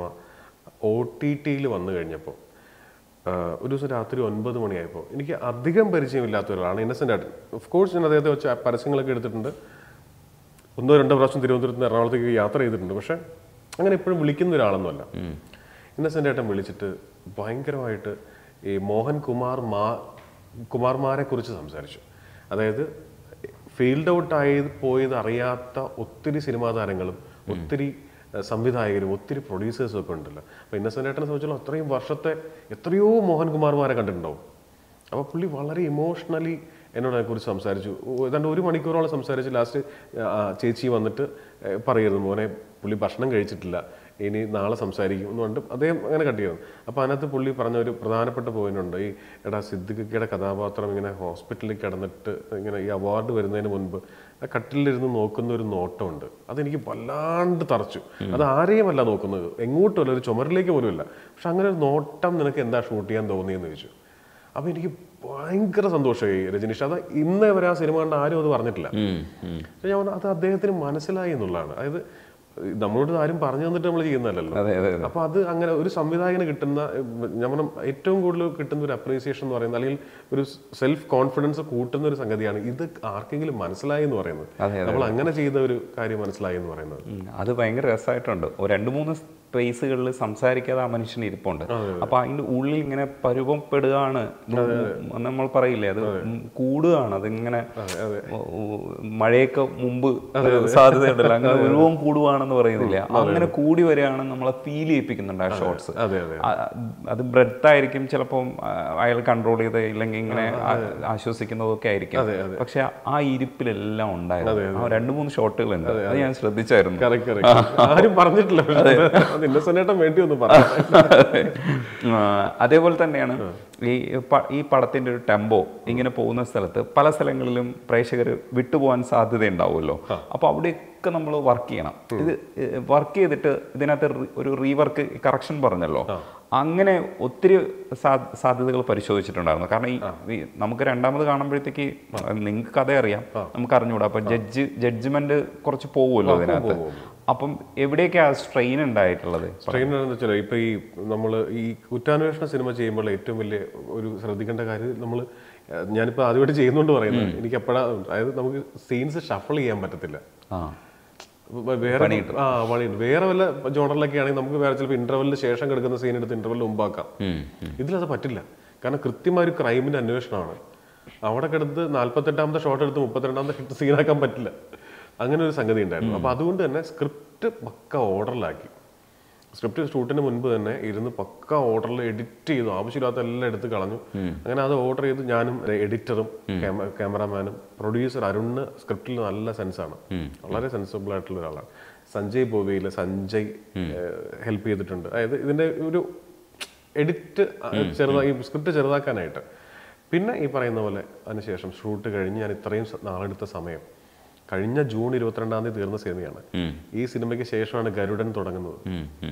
Speaker 1: ഒ ടി ടിയിൽ വന്നു കഴിഞ്ഞപ്പോൾ ഒരു ദിവസം രാത്രി ഒൻപത് മണിയായപ്പോൾ എനിക്ക് അധികം പരിചയമില്ലാത്ത ഒരാളാണ് ഇന്നസെൻ്റ് ആയിട്ട് ഓഫ് കോഴ്സ് ഞാൻ അദ്ദേഹത്തെ വെച്ച് പരസ്യങ്ങളൊക്കെ എടുത്തിട്ടുണ്ട് ഒന്നോ രണ്ടോ പ്രാവശ്യം തിരുവനന്തപുരത്ത് നിന്ന് എറണാകുളത്തേക്ക് യാത്ര ചെയ്തിട്ടുണ്ട് പക്ഷെ അങ്ങനെ എപ്പോഴും വിളിക്കുന്ന ഒരാളൊന്നുമല്ല ഇന്നസെൻ്റ് ഏട്ടൻ വിളിച്ചിട്ട് ഭയങ്കരമായിട്ട് ഈ മോഹൻ കുമാർ മാ കുമാർമാരെ കുറിച്ച് സംസാരിച്ചു അതായത് ഫീൽഡ് ഔട്ട് ആയി പോയത് അറിയാത്ത ഒത്തിരി സിനിമാ താരങ്ങളും ഒത്തിരി ഏഹ്, സംവിധായകരും ഒത്തിരി പ്രൊഡ്യൂസേഴ്സും ഒക്കെ ഉണ്ടല്ലോ അപ്പോൾ ഇന്നസെൻ്റ് ഏട്ടനെ സംബന്ധിച്ചുള്ള അത്രയും വർഷത്തെ എത്രയോ മോഹൻകുമാർമാരെ കണ്ടിട്ടുണ്ടാവും അപ്പോൾ പുള്ളി വളരെ ഇമോഷണലി എന്നോട് അതിനെക്കുറിച്ച് സംസാരിച്ചു ഓ, ഏതാണ്ട് ഒരു മണിക്കൂറോളം സംസാരിച്ച് ലാസ്റ്റ് ചേച്ചി വന്നിട്ട് ഏ, പറയുന്നു മോനെ പുള്ളി ഭക്ഷണം കഴിച്ചിട്ടില്ല ഇനി നാളെ സംസാരിക്കും എന്ന് പറഞ്ഞിട്ട് അദ്ദേഹം അങ്ങനെ കട്ട് ചെയ്യുന്നു അപ്പോൾ അതിനകത്ത് പുള്ളി പറഞ്ഞ ഒരു പ്രധാനപ്പെട്ട പോയിന്റ് ഉണ്ട് ഈ എടാ സിദ്ദിഖിയുടെ കഥാപാത്രം ഇങ്ങനെ ഹോസ്പിറ്റലിൽ കിടന്നിട്ട് ഇങ്ങനെ ഈ അവാർഡ് വരുന്നതിന് മുൻപ് ആ കട്ടിലിരുന്ന് നോക്കുന്ന ഒരു നോട്ടമുണ്ട് അതെനിക്ക് വല്ലാണ്ട് തറച്ചു അത് ആരെയും അല്ല നോക്കുന്നത് എങ്ങോട്ടുമല്ല ഒരു ചുമരിലേക്ക് പോലും ഇല്ല പക്ഷെ അങ്ങനെ ഒരു നോട്ടം നിനക്ക് എന്താ ഷൂട്ട് ചെയ്യാൻ തോന്നിയെന്ന് ചോദിച്ചു അപ്പോൾ എനിക്ക് ഭയങ്കര സന്തോഷമായി രജനീഷ് അത് ഇന്ന് വരെ ആ സിനിമ കണ്ട ആരും അത് പറഞ്ഞിട്ടില്ല പക്ഷെ ഞാൻ പറഞ്ഞു, അത് അദ്ദേഹത്തിന് മനസ്സിലായി എന്നുള്ളതാണ് അതായത് നമ്മളോട് ആരും പറഞ്ഞു തന്നിട്ട് നമ്മൾ ചെയ്യുന്നതല്ലല്ലോ
Speaker 2: അതെ അതെ
Speaker 1: അപ്പൊ അത് അങ്ങനെ ഒരു സംവിധായകന് കിട്ടുന്ന ഏഹ്, ഞാൻ പറഞ്ഞ ഏറ്റവും കൂടുതൽ കിട്ടുന്ന ഒരു അപ്രീസിയേഷൻ എന്ന് പറയുന്നത് അല്ലെങ്കിൽ ഒരു സെൽഫ് കോൺഫിഡൻസ് കൂട്ടുന്ന ഒരു സംഗതിയാണ് ഇത് ആർക്കെങ്കിലും മനസ്സിലായി എന്ന് പറയുന്നത്
Speaker 2: അതെ,
Speaker 1: നമ്മൾ അങ്ങനെ ചെയ്ത ഒരു കാര്യം മനസ്സിലായി എന്ന് പറയുന്നത്
Speaker 2: ഉം. അത് ഭയങ്കര രസമായിട്ടുണ്ട് ഒരു രണ്ട് മൂന്ന് സ്പേസുകളിൽ സംസാരിക്കാതെ ആ മനുഷ്യന് ഇരിപ്പുണ്ട് അപ്പൊ അതിന്റെ ഉള്ളിൽ ഇങ്ങനെ പരുവപ്പെടുകയാണ് നമ്മൾ പറയില്ലേ അത് ഉം കൂടുകയാണ് അതിങ്ങനെ ഓ, ഓ, മഴയൊക്കെ മുമ്പ് സാധ്യതയുണ്ടല്ലോ അങ്ങനെ ഉരുവം കൂടുവാണെന്ന് പറയുന്നില്ല അങ്ങനെ കൂടി വരികയാണ് നമ്മളെ ഫീൽ ചെയ്യിപ്പിക്കുന്നുണ്ട് ആ ഷോർട്സ്
Speaker 1: അതെ അതെ
Speaker 2: അത് ബ്രെഡ് ആയിരിക്കും ചിലപ്പം ആ, അയാൾ കൺട്രോൾ ചെയ്ത് ഇല്ലെങ്കിൽ ഇങ്ങനെ ആ- ആശ്വസിക്കുന്നതൊക്കെ ആയിരിക്കും പക്ഷെ ആ ഇരിപ്പിലെല്ലാം ഉണ്ടായിരുന്നു ആ രണ്ട് മൂന്ന് ഷോട്ടുകളുണ്ട് അത് ഞാൻ ശ്രദ്ധിച്ചായിരുന്നു
Speaker 1: കറക്റ്റ് കറക്റ്റ് ആരും പറഞ്ഞിട്ടില്ല പക്ഷേ അത് ഇന്നസെന്റേട്ടൻ വേണ്ടി ഒന്ന് പറഞ്ഞു
Speaker 2: ആ, അതേപോലെ തന്നെയാണ് ഈ പ- ഈ പടത്തിന്റെ ഒരു ടെമ്പോ ഇങ്ങനെ പോകുന്ന സ്ഥലത്ത് പല സ്ഥലങ്ങളിലും പ്രേക്ഷകർ വിട്ടുപോകാൻ സാധ്യത ഉണ്ടാവുമല്ലോ അപ്പൊ അവിടെയൊക്കെ നമ്മൾ വർക്ക് ചെയ്യണം ഇത് വർക്ക് ചെയ്തിട്ട് ഇതിനകത്ത് റി- ഒരു റീവർക്ക് കറക്ഷൻ പറഞ്ഞല്ലോ അങ്ങനെ ഒത്തിരി സാ- സാധ്യതകൾ പരിശോധിച്ചിട്ടുണ്ടായിരുന്നു കാരണം ഈ ഈ നമുക്ക് രണ്ടാമത് കാണുമ്പോഴത്തേക്ക് നിങ്ങൾക്ക് കഥ അറിയാം നമുക്ക് അറിഞ്ഞുകൂടാ അപ്പൊ ജഡ്ജ് ജഡ്ജ്മെന്റ് കുറച്ച് പോകുമല്ലോ ഇതിനകത്ത് അപ്പം എവിടെയൊക്കെയാ സ്ട്രെയിൻ ഉണ്ടായിട്ടുള്ളത്
Speaker 1: സ്ട്രെയിൻ എന്താണെന്ന് വെച്ചാൽ ഇപ്പൊ ഈ നമ്മൾ ഈ കുറ്റാന്വേഷണ സിനിമ ചെയ്യുമ്പോൾ ഏറ്റവും വലിയ ഒരു ശ്രദ്ധിക്കേണ്ട കാര്യം നമ്മൾ ഞാനിപ്പോൾ ആദ്യമായിട്ട് ചെയ്യുന്നുണ്ട് പറയുന്നത് എനിക്ക് എപ്പോഴാ അതായത് നമുക്ക് സീൻസ് ഷഫിൾ ചെയ്യാൻ പറ്റത്തില്ല
Speaker 2: ആ
Speaker 1: വ- വേറെ ആ പണിയുണ്ട് വേറെ വല്ല ജോണറിലൊക്കെ ആണെങ്കിൽ നമുക്ക് വേറെ ചിലപ്പോൾ ഇന്റർവെല്ലിന് ശേഷം കിടക്കുന്ന സീൻ എടുത്ത് ഇന്റർവെല്ലിൽ മുമ്പാക്കാം
Speaker 2: ഉം.
Speaker 1: ഇതിലത് പറ്റില്ല കാരണം കൃത്യമായ ഒരു ക്രൈമിന്റെ അന്വേഷണമാണ് അവിടെ കിടന്ന് നാല്പത്തെട്ടാമത്തെ ഷോട്ട് എടുത്ത് മുപ്പത്തിരണ്ടാമത്തെ ഹിറ്റ് സീനാക്കാൻ പറ്റില്ല അങ്ങനെ ഒരു സംഗതി ഉണ്ടായിരുന്നു അപ്പൊ അതുകൊണ്ട് തന്നെ സ്ക്രിപ്റ്റ് പക്ക ഓർഡറിലാക്കി സ്ക്രിപ്റ്റ് ഷൂട്ടിന് മുൻപ് തന്നെ ഇരുന്ന് പക്ക ഓർഡറിൽ എഡിറ്റ് ചെയ്തു ആവശ്യമില്ലാത്ത എല്ലാം എടുത്ത് കളഞ്ഞു അങ്ങനെ അത് ഓർഡർ ചെയ്ത് ഞാനും എഡിറ്ററും ക്യാമറാമാനും പ്രൊഡ്യൂസർ അരുണിന് സ്ക്രിപ്റ്റിൽ നല്ല സെൻസാണ് വളരെ സെൻസിബിൾ ആയിട്ടുള്ള ഒരാളാണ് സഞ്ജയ് ബോബിയിൽ സഞ്ജയ് ഹെൽപ്പ് ചെയ്തിട്ടുണ്ട് അതായത് ഇതിന്റെ ഒരു എഡിറ്റ് ചെറുതായി സ്ക്രിപ്റ്റ് ചെറുതാക്കാനായിട്ട് പിന്നെ ഈ പറയുന്ന പോലെ അതിനുശേഷം ഷൂട്ട് കഴിഞ്ഞ് ഞാൻ ഇത്രയും സ- നാളെടുത്ത സമയം കഴിഞ്ഞ ജൂൺ ഇരുപത്തിരണ്ടാം തീയതി തീർന്ന സിനിമയാണ് ഈ സിനിമയ്ക്ക് ശേഷമാണ് ഗരുഡൻ തുടങ്ങുന്നത്
Speaker 2: ഉം, ഉം.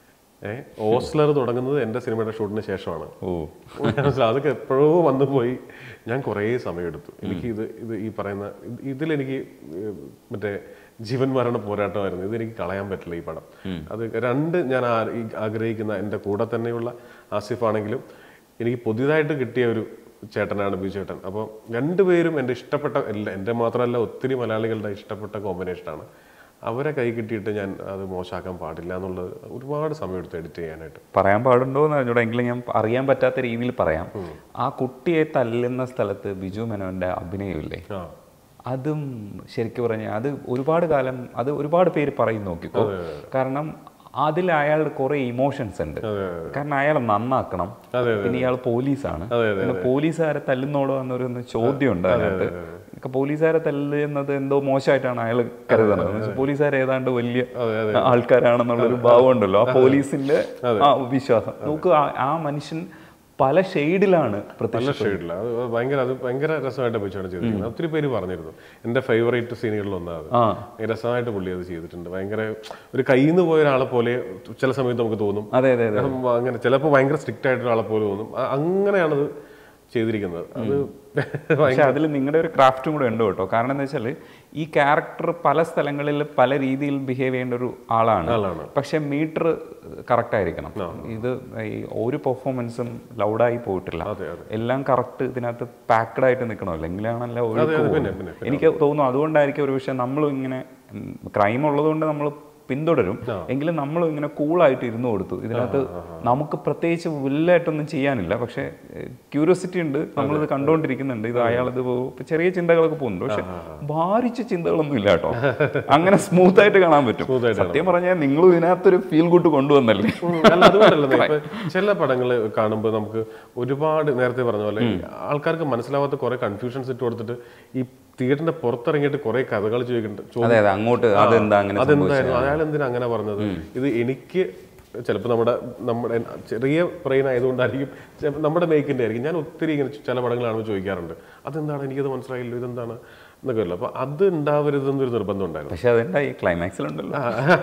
Speaker 1: ഏഹ് ഓസ്ലർ തുടങ്ങുന്നത് എൻ്റെ സിനിമയുടെ ഷൂട്ടിന് ശേഷമാണ്
Speaker 2: ഓ
Speaker 1: മനസ്സിലായി അതൊക്കെ എപ്പോഴോ വന്നു പോയി ഞാൻ കുറേ സമയമെടുത്തു എനിക്ക് ഇത് ഇത് ഈ പറയുന്ന ഇത് ഇതിലെനിക്ക് ഏഹ് മറ്റേ ജീവൻ മരണ പോരാട്ടമായിരുന്നു ഇതെനിക്ക് കളയാൻ പറ്റില്ല ഈ പടം അത് രണ്ട് ഞാൻ ആ- ഈ ആഗ്രഹിക്കുന്ന എൻ്റെ കൂടെ തന്നെയുള്ള ആസിഫ് ആണെങ്കിലും എനിക്ക് പുതിയതായിട്ട് കിട്ടിയ ഒരു ചേട്ടനാണ് ബി ചേട്ടൻ അപ്പോൾ രണ്ടുപേരും എൻ്റെ ഇഷ്ടപ്പെട്ട എല്ലാ എൻ്റെ മാത്രമല്ല ഒത്തിരി മലയാളികളുടെ ഇഷ്ടപ്പെട്ട കോമ്പിനേഷനാണ് അവരെ കൈ കിട്ടിയിട്ട് ഞാൻ അത് മോശമാക്കാൻ പാടില്ല എന്നുള്ളത് ഒരുപാട് സമയം എടുത്ത് എഡിറ്റ് ചെയ്യാനായിട്ട്
Speaker 2: പറയാൻ പാടുണ്ടോ എന്ന് അറിഞ്ഞൂടാ എങ്കിലും ഞാൻ അറിയാൻ പറ്റാത്ത രീതിയിൽ പറയാം ആ കുട്ടിയെ തല്ലുന്ന സ്ഥലത്ത് ബിജു മേനോന്റെ അഭിനയമില്ലേ
Speaker 1: ആ
Speaker 2: അതും ശരിക്കും പറഞ്ഞാൽ അത് ഒരുപാട് കാലം അത് ഒരുപാട് പേര് പറയും നോക്കിക്കോ കാരണം അതിൽ അയാളുടെ കുറെ ഇമോഷൻസ് ഉണ്ട് കാരണം അയാളെ നന്നാക്കണം പിന്നെ ഇയാൾ പോലീസാണ് പിന്നെ പോലീസുകാരെ തല്ലുന്നോളോ എന്നൊരു ഒന്ന് ചോദ്യം ഉണ്ട് അതിനകത്ത് ഒക്കെ പോലീസുകാരെ തല്ലുന്നത് എന്തോ മോശമായിട്ടാണ് അയാൾ കരുതുന്നത് എന്ന് വെച്ചാൽ പോലീസുകാർ ഏതാണ്ട് വലിയ ആൾക്കാരാണെന്നുള്ളൊരു ഭാവം ഉണ്ടല്ലോ ആ പോലീസിന്റെ ആ വിശ്വാസം നോക്ക് ആ- ആ മനുഷ്യൻ പല ഷെയ്ഡിലാണ് പ്രത്യക്ഷ
Speaker 1: നല്ല ഷെയ്ഡില്ല അത് ഭയങ്കര അത് ഭയങ്കര രസമായിട്ട് വെച്ചാണ് ചെയ്തിരിക്കുന്നത് ഒത്തിരി പേര് പറഞ്ഞിരുന്നു എൻ്റെ ഫേവറേറ്റ് സീനുകളിൽ ഒന്നാണ്
Speaker 2: ആ
Speaker 1: ഭയങ്കര രസമായിട്ട് പുള്ളി അത് ചെയ്തിട്ടുണ്ട് ഭയങ്കര ഒരു കയ്യിൽ നിന്ന് പോയ ഒരാളെ പോലെ ചില സമയത്ത് നമുക്ക് തോന്നും
Speaker 2: അതെ അതെ അതെ
Speaker 1: ഉം, അങ്ങനെ ചിലപ്പോൾ ഭയങ്കര സ്ട്രിക്റ്റ് ആയിട്ട് ഒരാളെ പോലെ തോന്നും അ- അങ്ങനെയാണത് ചെയ്തിരിക്കുന്നത് അത്
Speaker 2: പക്ഷെ അതിൽ നിങ്ങളുടെ ഒരു ക്രാഫ്റ്റും കൂടെ ഉണ്ട് കേട്ടോ കാരണം എന്താ വെച്ചാൽ ഈ ക്യാരക്ടർ പല സ്ഥലങ്ങളിൽ പല രീതിയിൽ ബിഹേവ് ചെയ്യേണ്ട ഒരു ആളാണ്
Speaker 1: ആളാണ്.
Speaker 2: പക്ഷെ മീറ്റർ കറക്റ്റ് ആയിരിക്കണം ഇത് ഈ ഒരു പെർഫോമൻസും ലൗഡായി പോയിട്ടില്ല
Speaker 1: അതെ അതെ
Speaker 2: എല്ലാം കറക്റ്റ് ഇതിനകത്ത് പാക്ഡ് ആയിട്ട് നിൽക്കണമല്ലോ എങ്കിലാണല്ലോ ഒഴുക്ക്
Speaker 1: അതെ,
Speaker 2: പോകുന്നത്.
Speaker 1: പിന്നെ, പിന്നെ,
Speaker 2: എനിക്ക് തോന്നുന്നു അതുകൊണ്ടായിരിക്കും ഒരു പക്ഷേ നമ്മൾ ഇങ്ങനെ ക്രൈം ഉള്ളതുകൊണ്ട് നമ്മൾ പിന്തുടരും എങ്കിലും നമ്മൾ ഇങ്ങനെ കൂളായിട്ട് ഇരുന്ന് കൊടുത്തു ഇതിനകത്ത് നമുക്ക് പ്രത്യേകിച്ച് വലുതായിട്ടൊന്നും ചെയ്യാനില്ല പക്ഷേ ക്യൂരിയോസിറ്റി ഉണ്ട് നമ്മളിത് കണ്ടുകൊണ്ടിരിക്കുന്നുണ്ട് ഇത് അയാളത് പോ- ഇപ്പൊ ചെറിയ ചിന്തകളൊക്കെ പോകുന്നുണ്ട് പക്ഷെ ഭാരിച്ച ചിന്തകളൊന്നും ഇല്ല കേട്ടോ അങ്ങനെ സ്മൂത്ത് ആയിട്ട് കാണാൻ പറ്റും
Speaker 1: Smooth ആയിട്ട്
Speaker 2: സത്യം പറഞ്ഞാൽ നിങ്ങൾ ഇതിനകത്തൊരു ഫീൽ ഗുഡ് കൊണ്ടുവന്നല്ലേ
Speaker 1: ഉം, അല്ല അതുകൊണ്ടല്ല ഇപ്പൊ ചില പടങ്ങൾ കാണുമ്പോൾ നമുക്ക് ഒരുപാട് നേരത്തെ പറഞ്ഞ പോലെ ആൾക്കാർക്ക് മനസ്സിലാവാത്ത കുറെ കൺഫ്യൂഷൻസ് ഇട്ട് കൊടുത്തിട്ട് ഈ തിയേറ്ററിന്റെ പുറത്തിറങ്ങിയിട്ട് കുറെ കഥകൾ ചോദിക്കുന്നുണ്ട്
Speaker 2: അതെ അതെ അങ്ങോട്ട് അതെന്താ അങ്ങനെ
Speaker 1: അതെന്തായിരുന്നു അയാൾ എന്തിനാ അങ്ങനെ പറഞ്ഞത് ഇത് എനിക്ക് ചിലപ്പോൾ നമ്മുടെ നമ്മുടെ ചെറിയ ബ്രെയിൻ ആയതുകൊണ്ടായിരിക്കും ചിലപ്പോൾ നമ്മുടെ മേക്കിന്റെ ആയിരിക്കും ഞാൻ ഒത്തിരി ഇങ്ങനെ ചില പടങ്ങൾ കാണുമ്പോൾ ചോദിക്കാറുണ്ട് അതെന്താണ് എനിക്കത് മനസ്സിലായില്ലോ ഇതെന്താണ് എന്നൊക്കെ അല്ലോ അപ്പൊ അത് ഉണ്ടാവരുതെന്നൊരു നിർബന്ധം ഉണ്ടായിരുന്നു
Speaker 2: പക്ഷെ അതെന്താ ഈ ക്ലൈമാക്സിലുണ്ടല്ലോ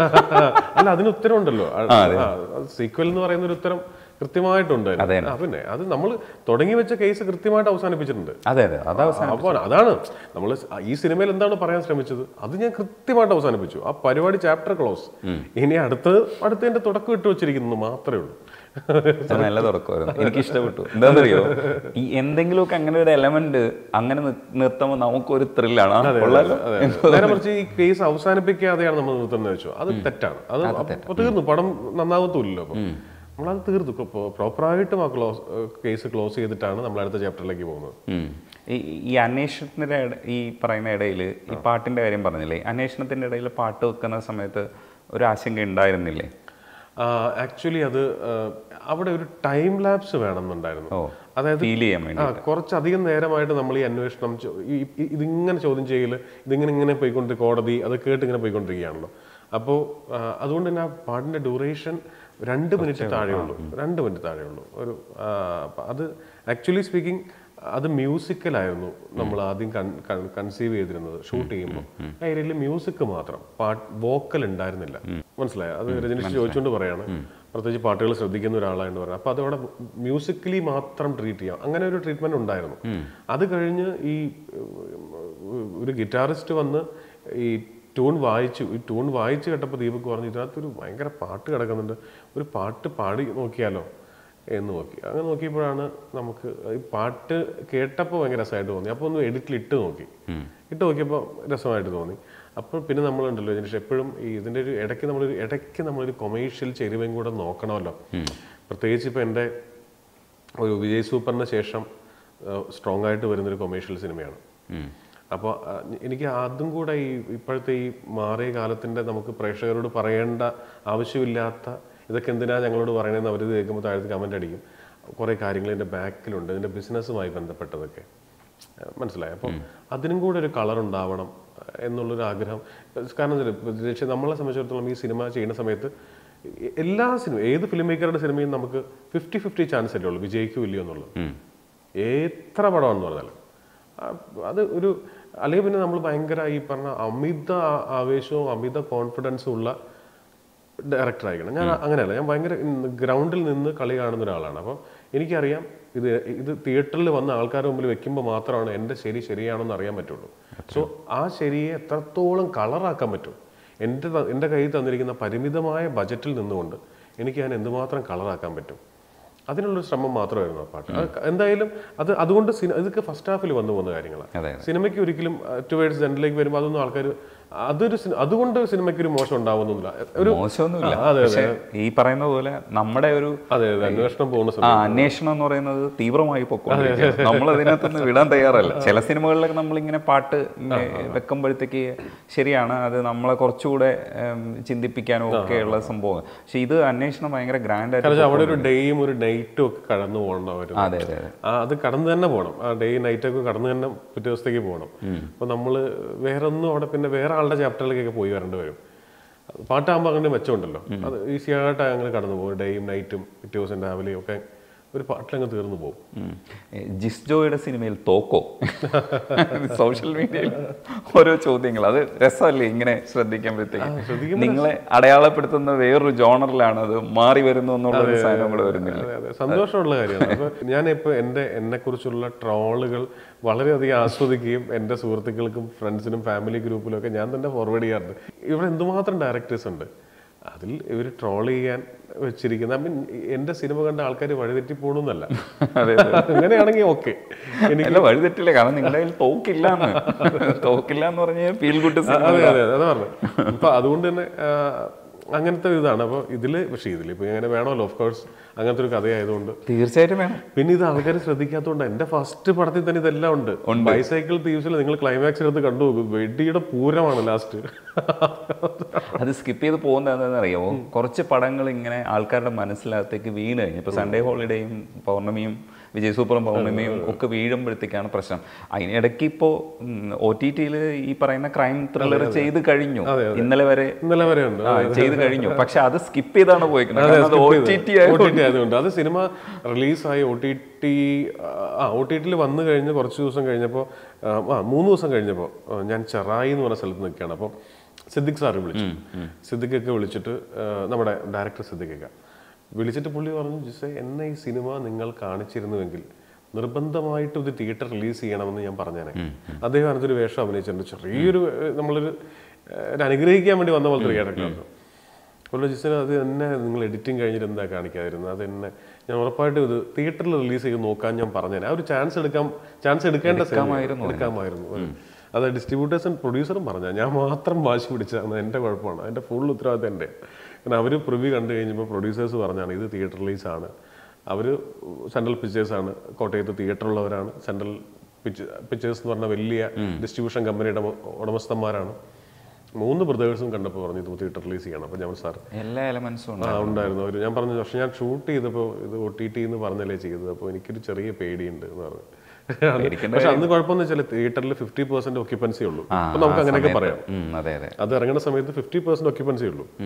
Speaker 1: അല്ല അതിന് ഉത്തരം ഉണ്ടല്ലോ സീക്വൽ എന്ന് പറയുന്ന ഒരു ഉത്തരം കൃത്യമായിട്ടുണ്ട്
Speaker 2: അതെ.
Speaker 1: ആ, പിന്നെ അത് നമ്മൾ തുടങ്ങി വെച്ച കേസ് കൃത്യമായിട്ട് അവസാനിപ്പിച്ചിട്ടുണ്ട്
Speaker 2: അതെ അതെ അതാ
Speaker 1: അപ്പോൾ അതാണ് നമ്മൾ ഈ സിനിമയിൽ എന്താണ് പറയാൻ ശ്രമിച്ചത് അത് ഞാൻ കൃത്യമായിട്ട് അവസാനിപ്പിച്ചു ആ പരിപാടി ചാപ്റ്റർ ക്ലോസ് ഇനി അടുത്തത് അടുത്തതിന്റെ തുടക്കം ഇട്ട് വെച്ചിരിക്കുന്നത് മാത്രമേ ഉള്ളൂ
Speaker 2: അത് നല്ല തുറക്കമായിരുന്നു എനിക്ക് ഇഷ്ടപ്പെട്ടു എന്താണെന്നറിയോ ഈ എന്തെങ്കിലുമൊക്കെ അങ്ങനെ ഒരു എലമെന്റ് അങ്ങനെ നി- നിർത്തുമ്പോൾ നമുക്കൊരു ത്രില്ലാണ് ആ, കൊള്ളാലോ
Speaker 1: നേരെ മറിച്ച് ഈ കേസ് അവസാനിപ്പിക്കാതെയാണ് നമ്മൾ നിർത്തുന്നത് വെച്ചു അത് തെറ്റാണ് അത് അപ്പൊ തീർന്നു പടം നന്നാവത്തുമില്ലല്ലോ അപ്പൊ നമ്മളത് തീർന്നു പ്രോപ്പറായിട്ടും ആ ക്ലോസ് കേസ് ക്ലോസ് ചെയ്തിട്ടാണ് നമ്മൾ അടുത്ത ചാപ്റ്ററിലേക്ക് പോകുന്നത്
Speaker 2: ഉം. ഈ ഈ അന്വേഷണത്തിന്റെ ഇട- ഈ പറയുന്ന ഇടയിൽ ഈ പാട്ടിന്റെ കാര്യം പറഞ്ഞില്ലേ അന്വേഷണത്തിന്റെ ഇടയിൽ പാട്ട് വെക്കുന്ന സമയത്ത് ഒരു ആശങ്ക ഉണ്ടായിരുന്നില്ലേ
Speaker 1: ആക്ച്വലി അത് ആ, അവിടെ ഒരു ടൈം ലാപ്സ് വേണമെന്നുണ്ടായിരുന്നു
Speaker 2: ഓ
Speaker 1: അതായത്
Speaker 2: ഫീൽ ചെയ്യാൻ വേണ്ടി
Speaker 1: ആ കുറച്ചധികം നേരമായിട്ട് നമ്മൾ ഈ അന്വേഷണം ചോ- ഈ- ഈ- ഇതിങ്ങനെ ചോദ്യം ചെയ്യല് ഇതിങ്ങനെ ഇങ്ങനെ പോയിക്കൊണ്ട് കോടതി അത് കേട്ട് ഇങ്ങനെ പോയിക്കൊണ്ടിരിക്കുകയാണല്ലോ അപ്പോൾ അതുകൊണ്ട് തന്നെ ആ പാട്ടിന്റെ ഡ്യൂറേഷൻ രണ്ട് മിനിറ്റ് താഴെയുള്ളൂ രണ്ട് മിനിറ്റ് താഴെയുള്ളൂ ഒരു ആ, അപ്പൊ അത് ആക്ച്വലി സ്പീക്കിംഗ് അത് മ്യൂസിക്കലായിരുന്നു നമ്മൾ ആദ്യം കൺസീവ് ചെയ്തിരുന്നത് ഷൂട്ട് ചെയ്യുമ്പോൾ ആ ഏരിയയിൽ മ്യൂസിക് മാത്രം പാട്ട് വോക്കൽ ഉണ്ടായിരുന്നില്ല മനസ്സിലായോ അത് രജനീഷ് ചോദിച്ചുകൊണ്ട് പറയാണ് പ്രത്യേകിച്ച് പാട്ടുകൾ ശ്രദ്ധിക്കുന്ന ഒരാളായെന്ന് പറയാം അപ്പൊ അതവിടെ മ്യൂസിക്കലി മാത്രം ട്രീറ്റ് ചെയ്യാം അങ്ങനെ ഒരു ട്രീറ്റ്മെന്റ് ഉണ്ടായിരുന്നു അത് കഴിഞ്ഞ് ഈ ഉം, ഒരു ഗിറ്റാറിസ്റ്റ് വന്ന് ഈ ട്യൂൺ വായിച്ചു ഈ ട്യൂൺ വായിച്ച് കേട്ടപ്പോൾ ദീപക് പറഞ്ഞു ഇതിനകത്തൊരു ഭയങ്കര പാട്ട് കിടക്കുന്നുണ്ട് ഒരു പാട്ട് പാടി നോക്കിയാലോ എന്ന് നോക്കി അങ്ങനെ നോക്കിയപ്പോഴാണ് നമുക്ക് ഈ പാട്ട് കേട്ടപ്പോൾ ഭയങ്കര രസമായിട്ട് തോന്നി അപ്പോൾ ഒന്ന് എഡിറ്റിൽ ഇട്ട് നോക്കി ഇട്ട് നോക്കിയപ്പോൾ രസമായിട്ട് തോന്നി അപ്പോൾ പിന്നെ നമ്മളുണ്ടല്ലോ ഇതിന് എപ്പോഴും ഈ ഇതിൻ്റെ ഒരു ഇടയ്ക്ക് നമ്മളൊരു ഇടയ്ക്ക് നമ്മളൊരു കൊമേഴ്ഷ്യൽ ചെരുവയും കൂടെ നോക്കണമല്ലോ പ്രത്യേകിച്ച് ഇപ്പോൾ എൻ്റെ ഒരു വിജയ് സൂപ്പറിന് ശേഷം സ്ട്രോങ് ആയിട്ട് വരുന്നൊരു കൊമേഴ്ഷ്യൽ സിനിമയാണ് അപ്പോൾ എനിക്ക് അതും കൂടെ ഈ ഇപ്പോഴത്തെ ഈ മാറിയ കാലത്തിൻ്റെ നമുക്ക് പ്രേക്ഷകരോട് പറയേണ്ട ആവശ്യമില്ലാത്ത ഇതൊക്കെ എന്തിനാ ഞങ്ങളോട് പറയണമെന്ന് അവർ കേൾക്കുമ്പോൾ താഴത്ത് കമൻ്റ് അടിക്കും കുറേ കാര്യങ്ങൾ ഇതിൻ്റെ ബാക്കിലുണ്ട് ഇതിൻ്റെ ബിസിനസ്സുമായി ബന്ധപ്പെട്ടതൊക്കെ ഏഹ് മനസ്സിലായി അപ്പം അതിനും കൂടെ ഒരു കളർ ഉണ്ടാവണം എന്നുള്ളൊരു ആഗ്രഹം കാരണം എന്താ വെച്ചാൽ രക്ഷ- നമ്മളെ സംബന്ധിച്ചിടത്തോളം ഈ സിനിമ ചെയ്യുന്ന സമയത്ത് എ- എല്ലാ സിനിമ ഏത് ഫിലിം മേക്കറുടെ സിനിമയും നമുക്ക് ഫിഫ്റ്റി ഫിഫ്റ്റി ചാൻസ് അല്ലേ ഉള്ളൂ വിജയിക്കോ ഇല്ലയോ എന്നുള്ളത് എത്ര പടമാണെന്ന് പറഞ്ഞാൽ അത് ഒരു അല്ലെങ്കിൽ പിന്നെ നമ്മൾ ഭയങ്കര ഈ പറഞ്ഞ അമിത ആ- ആവേശവും അമിത കോൺഫിഡൻസും ഉള്ള ഡയറക്ടർ ആയിരിക്കണം ഞാൻ അങ്ങനെയല്ല ഞാൻ ഭയങ്കര ഗ്രൗണ്ടിൽ നിന്ന് കളി കാണുന്ന ഒരാളാണ് അപ്പം എനിക്കറിയാം ഇത് ഇത് തിയേറ്ററിൽ വന്ന ആൾക്കാരുടെ മുമ്പിൽ വെക്കുമ്പോൾ മാത്രമാണ് എൻ്റെ ശരി ശരിയാണെന്ന് അറിയാൻ പറ്റുള്ളൂ സോ ആ ശരിയെ എത്രത്തോളം കളറാക്കാൻ പറ്റും എൻ്റെ ത- എൻ്റെ കയ്യിൽ തന്നിരിക്കുന്ന പരിമിതമായ ബജറ്റിൽ നിന്നുകൊണ്ട് എനിക്ക് ഞാൻ എന്തുമാത്രം കളറാക്കാൻ പറ്റും അതിനുള്ളൊരു ശ്രമം മാത്രമായിരുന്നു ആ പാട്ട് അത് എന്തായാലും അത് അതുകൊണ്ട് സിനി- ഇതൊക്കെ ഫസ്റ്റ് ഹാഫിൽ വന്നു പോകുന്ന കാര്യങ്ങളാണ്
Speaker 2: അതെ
Speaker 1: സിനിമയ്ക്ക് ഒരിക്കലും ടുവേർഡ്സ് ജനറിലേക്ക് വരുമ്പോൾ അതൊന്നും ആൾക്കാർ അതൊരു സിനി- അതുകൊണ്ട് സിനിമയ്ക്ക് ഒരു മോശം ഉണ്ടാവുന്നില്ല ഒരു
Speaker 2: മോശമൊന്നുമില്ല
Speaker 1: ആ, അതെ,
Speaker 2: പക്ഷെ ഈ പറയുന്ന പോലെ നമ്മുടെ ഒരു
Speaker 1: അതെ അതെ അന്വേഷണം പോകുന്ന
Speaker 2: ആ
Speaker 1: സമയത്ത്
Speaker 2: അന്വേഷണം എന്ന് പറയുന്നത് തീവ്രമായി പൊക്കോണ്ടിരിക്കുകയാണ് നമ്മൾ അതിനകത്തുനിന്ന് വിടാൻ തയ്യാറല്ല ചില സിനിമകളിലൊക്കെ നമ്മളിങ്ങനെ പാട്ട് ഇങ്ങനെ വെക്കുമ്പോഴത്തേക്ക് ശരിയാണ് അത് നമ്മളെ കുറച്ചുകൂടെ ഉം, ചിന്തിപ്പിക്കാനും ഒക്കെയുള്ള സംഭവം പക്ഷെ ഇത് അന്വേഷണം ഭയങ്കര ഗ്രാൻഡ് ആയിട്ട്
Speaker 1: കാരണം അവിടെ ഒരു ഡേയും ഒരു നൈറ്റും ഒക്കെ കടന്നു പോകണമായിരുന്നു
Speaker 2: അതെ അതെ അതെ
Speaker 1: ആ അത് കടന്നു തന്നെ പോകണം ആ ഡേ നൈറ്റ് ഒക്കെ കടന്നു തന്നെ പിറ്റേ ദിവസത്തേക്ക് പോകണം അപ്പൊ നമ്മള് വേറെ ഒന്നും അവിടെ പിന്നെ വേറെ ആളുടെ ചാപ്റ്ററിലേക്കൊക്കെ പോയി വരേണ്ടി വരും പാട്ടാകുമ്പോൾ അങ്ങനെ മെച്ചമുണ്ടല്ലോ അത് ഈസി ആയിട്ട് അങ്ങനെ കടന്നു പോകും ഡേയും നൈറ്റും പിറ്റേ ദിവസം രാവിലെയും ഒക്കെ ഒരു പാട്ടിലങ്ങ് തീർന്നു പോകും
Speaker 2: ഉം. ഏ, ജിസ് ജോയുടെ സിനിമയിൽ തോക്കോ സോഷ്യൽ മീഡിയയിൽ ഓരോ ചോദ്യങ്ങൾ അത് രസമല്ലേ ഇങ്ങനെ ശ്രദ്ധിക്കുമ്പോഴത്തേക്ക് നിങ്ങളെ അടയാളപ്പെടുത്തുന്ന വേറൊരു ജോണറിലാണ് അത് മാറി വരുന്നു എന്നുള്ള ഒരു സാധനം കൂടെ വരുന്നില്ല
Speaker 1: അതെ അതെ സന്തോഷമുള്ള കാര്യമാണ് അപ്പൊ ഞാനിപ്പോ എൻ്റെ എന്നെ കുറിച്ചുള്ള ട്രോളുകൾ വളരെയധികം ആസ്വദിക്കുകയും എൻ്റെ സുഹൃത്തുക്കൾക്കും ഫ്രണ്ട്സിനും ഫാമിലി ഗ്രൂപ്പിലും ഒക്കെ ഞാൻ തന്നെ ഫോർവേഡ് ചെയ്യാറുണ്ട് ഇവിടെ എന്തുമാത്രം ഡയറക്ടേഴ്സ് ഉണ്ട് അതിൽ ഇവർ ട്രോൾ ചെയ്യാൻ വെച്ചിരിക്കുന്ന ഐ മീൻ എൻ്റെ സിനിമ കണ്ട ആൾക്കാർ വഴിതെറ്റി പോകണമെന്നല്ല
Speaker 2: അതെ
Speaker 1: അങ്ങനെയാണെങ്കിൽ ഓക്കെ
Speaker 2: അല്ല വഴിതെറ്റില്ല കാരണം നിങ്ങളുടെ കയ്യിൽ തോക്കില്ലാന്ന് തോക്കില്ല എന്ന് പറഞ്ഞാൽ ഫീൽ ഗുഡ് സിനിമ
Speaker 1: അതെ അതെ അതാ പറഞ്ഞു അപ്പൊ അതുകൊണ്ട് തന്നെ ആ, അങ്ങനത്തെ ഒരു ഇതാണ് അപ്പോൾ ഇതില് പക്ഷേ ഇതിൽ ഇപ്പൊ ഇങ്ങനെ വേണമല്ലോ ഓഫ് കോഴ്സ് അങ്ങനത്തെ ഒരു കഥയായതുകൊണ്ട്
Speaker 2: തീർച്ചയായിട്ടും വേണം
Speaker 1: പിന്നെ ഇത് ആൾക്കാർ ശ്രദ്ധിക്കാത്തതുകൊണ്ട് എന്റെ ഫസ്റ്റ് പടത്തിൽ തന്നെ ഇതെല്ലാം ഉണ്ട് ബൈസൈക്കിൾ തീവ്സിൽ നിങ്ങൾ ക്ലൈമാക്സ് എടുത്ത് കണ്ടു നോക്കും വെടിയുടെ പൂരമാണ് ലാസ്റ്റ്
Speaker 2: അത് സ്കിപ്പ് ചെയ്ത് പോകുന്നത് എന്താണെന്ന് അറിയാമോ കുറച്ച് പടങ്ങൾ ഇങ്ങനെ ആൾക്കാരുടെ മനസ്സിലകത്തേക്ക് വീണ് കഴിഞ്ഞു ഇപ്പൊ സൺഡേ ഹോളിഡേയും പൗർണമിയും വിജയ് സൂപ്പറും പൗർണമിയും ഒക്കെ വീഴുമ്പോഴത്തേക്കാണ് പ്രശ്നം അതിനിടയ്ക്ക് ഇപ്പോൾ ഒ ടി ടിയിൽ ഈ പറയുന്ന ക്രൈം ത്രില്ലർ ചെയ്ത് കഴിഞ്ഞു ഇന്നലെ വരെ
Speaker 1: ഇന്നലെ വരെ ഉണ്ട്
Speaker 2: ആ, ചെയ്ത് കഴിഞ്ഞു പക്ഷെ അത് സ്കിപ്പ് ചെയ്താണ് പോയിരിക്കുന്നത് കാരണം അത് O T T
Speaker 1: O T T ആയതുകൊണ്ട് അത് സിനിമ റിലീസായി ഒ ടി ടി ആ ഒ ടി ടിയിൽ വന്നു കഴിഞ്ഞ് കുറച്ച് ദിവസം കഴിഞ്ഞപ്പോൾ ആ മൂന്ന് ദിവസം കഴിഞ്ഞപ്പോൾ ഞാൻ ചെറായി എന്ന് പറഞ്ഞ സ്ഥലത്ത് നിൽക്കുകയാണ് അപ്പോൾ സിദ്ദിഖ് സാറ് വിളിച്ചു സിദ്ദിഖൊക്കെ വിളിച്ചിട്ട് ആ, നമ്മുടെ ഡയറക്ടർ സിദ്ദിഖൊക്കെ വിളിച്ചിട്ട് പുള്ളി പറഞ്ഞു ജിസെ എന്നെ ഈ സിനിമ നിങ്ങൾ കാണിച്ചിരുന്നുവെങ്കിൽ നിർബന്ധമായിട്ടും ഇത് തിയേറ്റർ റിലീസ് ചെയ്യണമെന്ന് ഞാൻ പറഞ്ഞേനെ അദ്ദേഹം അതിനൊരു വേഷം അഭിനയിച്ചിട്ടുണ്ട് ചെറിയൊരു ഏഹ്, നമ്മളൊരു ഏഹ്, ഒരു അനുഗ്രഹിക്കാൻ വേണ്ടി വന്ന പോലത്തെ ഒരു ക്യാരക്ടറാണ് അപ്പോൾ ജിസിന് അത് എന്നെ നിങ്ങൾ എഡിറ്റിംഗ് കഴിഞ്ഞിട്ട് എന്താ കാണിക്കാതിരുന്നത് അത് എന്നെ ഞാൻ ഉറപ്പായിട്ടും ഇത് തിയേറ്ററിൽ റിലീസ് ചെയ്ത് നോക്കാൻ ഞാൻ പറഞ്ഞേനെ ആ ഒരു ചാൻസ് എടുക്കാം ചാൻസ് എടുക്കേണ്ട സിനിമ എടുക്കാമായിരുന്നു അതെ. അത് ഡിസ്ട്രിബ്യൂട്ടേഴ്സും പ്രൊഡ്യൂസറും പറഞ്ഞ ഞാൻ മാത്രം വാശി പിടിച്ചതാണ് എൻ്റെ കുഴപ്പമാണ് അതിൻ്റെ ഫുൾ ഉത്തരവാദിത്തം എൻ്റെ കാരണം അവർ പ്രിവ്യൂ കണ്ടു കഴിഞ്ഞപ്പോൾ പ്രൊഡ്യൂസേഴ്സ് പറഞ്ഞാണ് ഇത് തിയേറ്റർ റിലീസാണ് അവർ സെൻട്രൽ പിക്ചേഴ്സാണ് കോട്ടയത്ത് തിയേറ്ററുള്ളവരാണ് സെൻട്രൽ പിക്ചേഴ്സ് എന്ന് പറഞ്ഞ വലിയ ഡിസ്ട്രിബ്യൂഷൻ കമ്പനിയുടെ ഉടമസ്ഥന്മാരാണ് മൂന്ന് ബ്രദേഴ്സും കണ്ടപ്പോൾ പറഞ്ഞു ഇത് തിയേറ്റർ റിലീസ് ചെയ്യണം അപ്പോൾ ഞാൻ സാർ
Speaker 2: എല്ലാ എലമെന്റ്സും ഉണ്ട്
Speaker 1: ആ ഉണ്ടായിരുന്നു അവർ ഞാൻ പറഞ്ഞു പക്ഷെ ഞാൻ ഷൂട്ട് ചെയ്തപ്പോൾ ഇത് ഒ ടി ടി എന്ന് പറഞ്ഞല്ലേ ചെയ്തത് അപ്പോൾ എനിക്കൊരു ചെറിയ പേടിയുണ്ട് എന്ന് പറഞ്ഞു പക്ഷെ അന്ന് കുഴപ്പമെന്ന് വെച്ചാൽ തിയേറ്ററിൽ ഫിഫ്റ്റി പെർസെന്റ് ഒക്യുപ്പൻസി ഉള്ളൂ അപ്പൊ നമുക്ക് അങ്ങനെയൊക്കെ പറയാം
Speaker 2: ഉം, അതെ അതെ
Speaker 1: അത് ഇറങ്ങുന്ന സമയത്ത് ഫിഫ്റ്റി പെർസെന്റ് ഒക്യുപ്പൻസി ഉള്ളൂ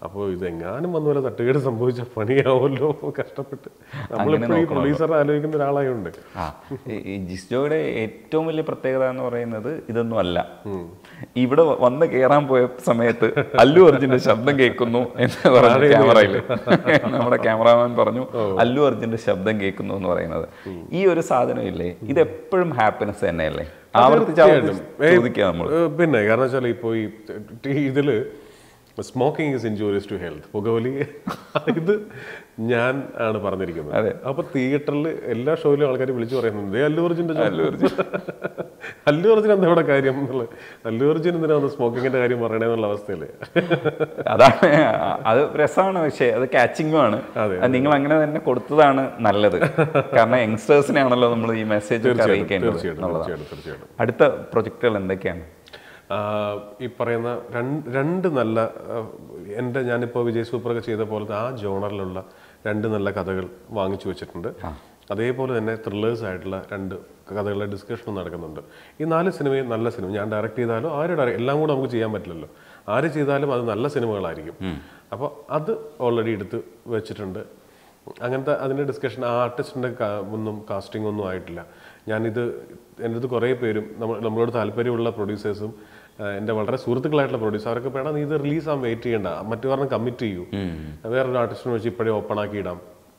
Speaker 1: അപ്പോൾ ഇതെങ്ങാനും വന്ന പോലെ തട്ടുകേട് സംഭവിച്ച പണിയാവുമല്ലോ കഷ്ടപ്പെട്ട് നമ്മളിപ്പോഴും ഈ പ്രൊഡ്യൂസർ ആലോചിക്കുന്ന ഒരാളായുണ്ട്
Speaker 2: ആ ഈ- ഈ ജിസ്ജോയുടെ ഏറ്റവും വലിയ പ്രത്യേകത എന്ന് പറയുന്നത് ഇതൊന്നും അല്ല ഇവിടെ വ- വന്ന് കയറാൻ പോയ സമയത്ത് അല്ലു അർജുന്റെ ശബ്ദം കേൾക്കുന്നു എന്ന് പറഞ്ഞു ക്യാമറയിൽ നമ്മുടെ ക്യാമറാമാൻ പറഞ്ഞു അല്ലു അർജുന്റെ ശബ്ദം കേൾക്കുന്നു എന്ന് പറയുന്നത് ഈ ഒരു സാധനം ഇല്ലേ ഇത് എപ്പോഴും ഹാപ്പിനെസ് തന്നെയല്ലേ ആവർത്തിച്ച് ആവർത്തിച്ച് ചോദിക്കുക നമ്മൾ
Speaker 1: ഏഹ് പിന്നെ കാരണം വെച്ചാൽ ഇപ്പോൾ ഈ ടി- ഇതില് smoking is injurious to health പുകവലി ഇത് ഞാൻ ആണ് പറഞ്ഞിരിക്കുന്നത് അപ്പൊ തിയേറ്ററിൽ എല്ലാ ഷോയിലും ആൾക്കാർ വിളിച്ചു പറയുന്നുണ്ട് "ദേ അല്ലു അർജുന്റെ അല്ലു അർജുൻ അല്ലു അർജുൻ എന്താ ഇവിടെ കാര്യം എന്നുള്ളത് അല്ലു അർജുൻ എന്തിനാ വന്ന് സ്മോക്കിങ്ങിന്റെ കാര്യം പറയണേന്നുള്ള അവസ്ഥയില്
Speaker 2: അതാണ് അത് രസമാണ് പക്ഷേ അത് കാച്ചിങ്ങും ആണ്
Speaker 1: അതെ,
Speaker 2: അത് നിങ്ങൾ അങ്ങനെ തന്നെ കൊടുത്തതാണ് നല്ലത് കാരണം യങ്സ്റ്റേഴ്സിനെയാണല്ലോ നമ്മൾ ഈ മെസ്സേജ് ഒക്കെ അറിയിക്കേണ്ടത്
Speaker 1: തീർച്ചയായിട്ടും
Speaker 2: എന്നുള്ളതാണ്
Speaker 1: തീർച്ചയായിട്ടും തീർച്ചയായിട്ടും
Speaker 2: അടുത്ത പ്രൊജക്റ്റുകൾ എന്തൊക്കെയാണ്
Speaker 1: ആഹ് ഈ പറയുന്ന രണ്ട് രണ്ട് നല്ല ആഹ് എൻ്റെ ഞാനിപ്പോൾ വിജയ് സൂപ്പറൊക്കെ ചെയ്ത പോലത്തെ ആ ജോണറിലുള്ള രണ്ട് നല്ല കഥകൾ വാങ്ങിച്ചു വെച്ചിട്ടുണ്ട് അതേപോലെ തന്നെ ത്രില്ലേഴ്സ് ആയിട്ടുള്ള രണ്ട് കഥകളുടെ ഡിസ്കഷനും നടക്കുന്നുണ്ട് ഈ നാല് സിനിമയും നല്ല സിനിമ ഞാൻ ഡയറക്റ്റ് ചെയ്താലും ആര് ഡയറക്റ്റ് എല്ലാം കൂടെ നമുക്ക് ചെയ്യാൻ പറ്റില്ലല്ലോ ആര് ചെയ്താലും അത് നല്ല സിനിമകളായിരിക്കും അപ്പോൾ അത് ഓൾറെഡി എടുത്ത് വെച്ചിട്ടുണ്ട് അങ്ങനത്തെ അതിൻ്റെ ഡിസ്കഷൻ ആ ആർട്ടിസ്റ്റിൻ്റെ ഒന്നും കാസ്റ്റിംഗ് ഒന്നും ആയിട്ടില്ല ഞാനിത് എൻ്റെ അടുത്ത് കുറേ പേരും നമ്മൾ നമ്മളോട് താല്പര്യമുള്ള പ്രൊഡ്യൂസേഴ്സും എൻ്റെ വളരെ സുഹൃത്തുക്കളായിട്ടുള്ള പ്രൊഡ്യൂസർ അവരൊക്കെ വേണം നീ ഇത് റിലീസ് ആകാൻ വെയിറ്റ് ചെയ്യണ്ട മറ്റു പറഞ്ഞ് കമ്മിറ്റ് ചെയ്യൂ വേറൊരു ആർട്ടിസ്റ്റിനെ വെച്ച് ഇപ്പോഴേ ഓപ്പൺ ആക്കി ഇടാം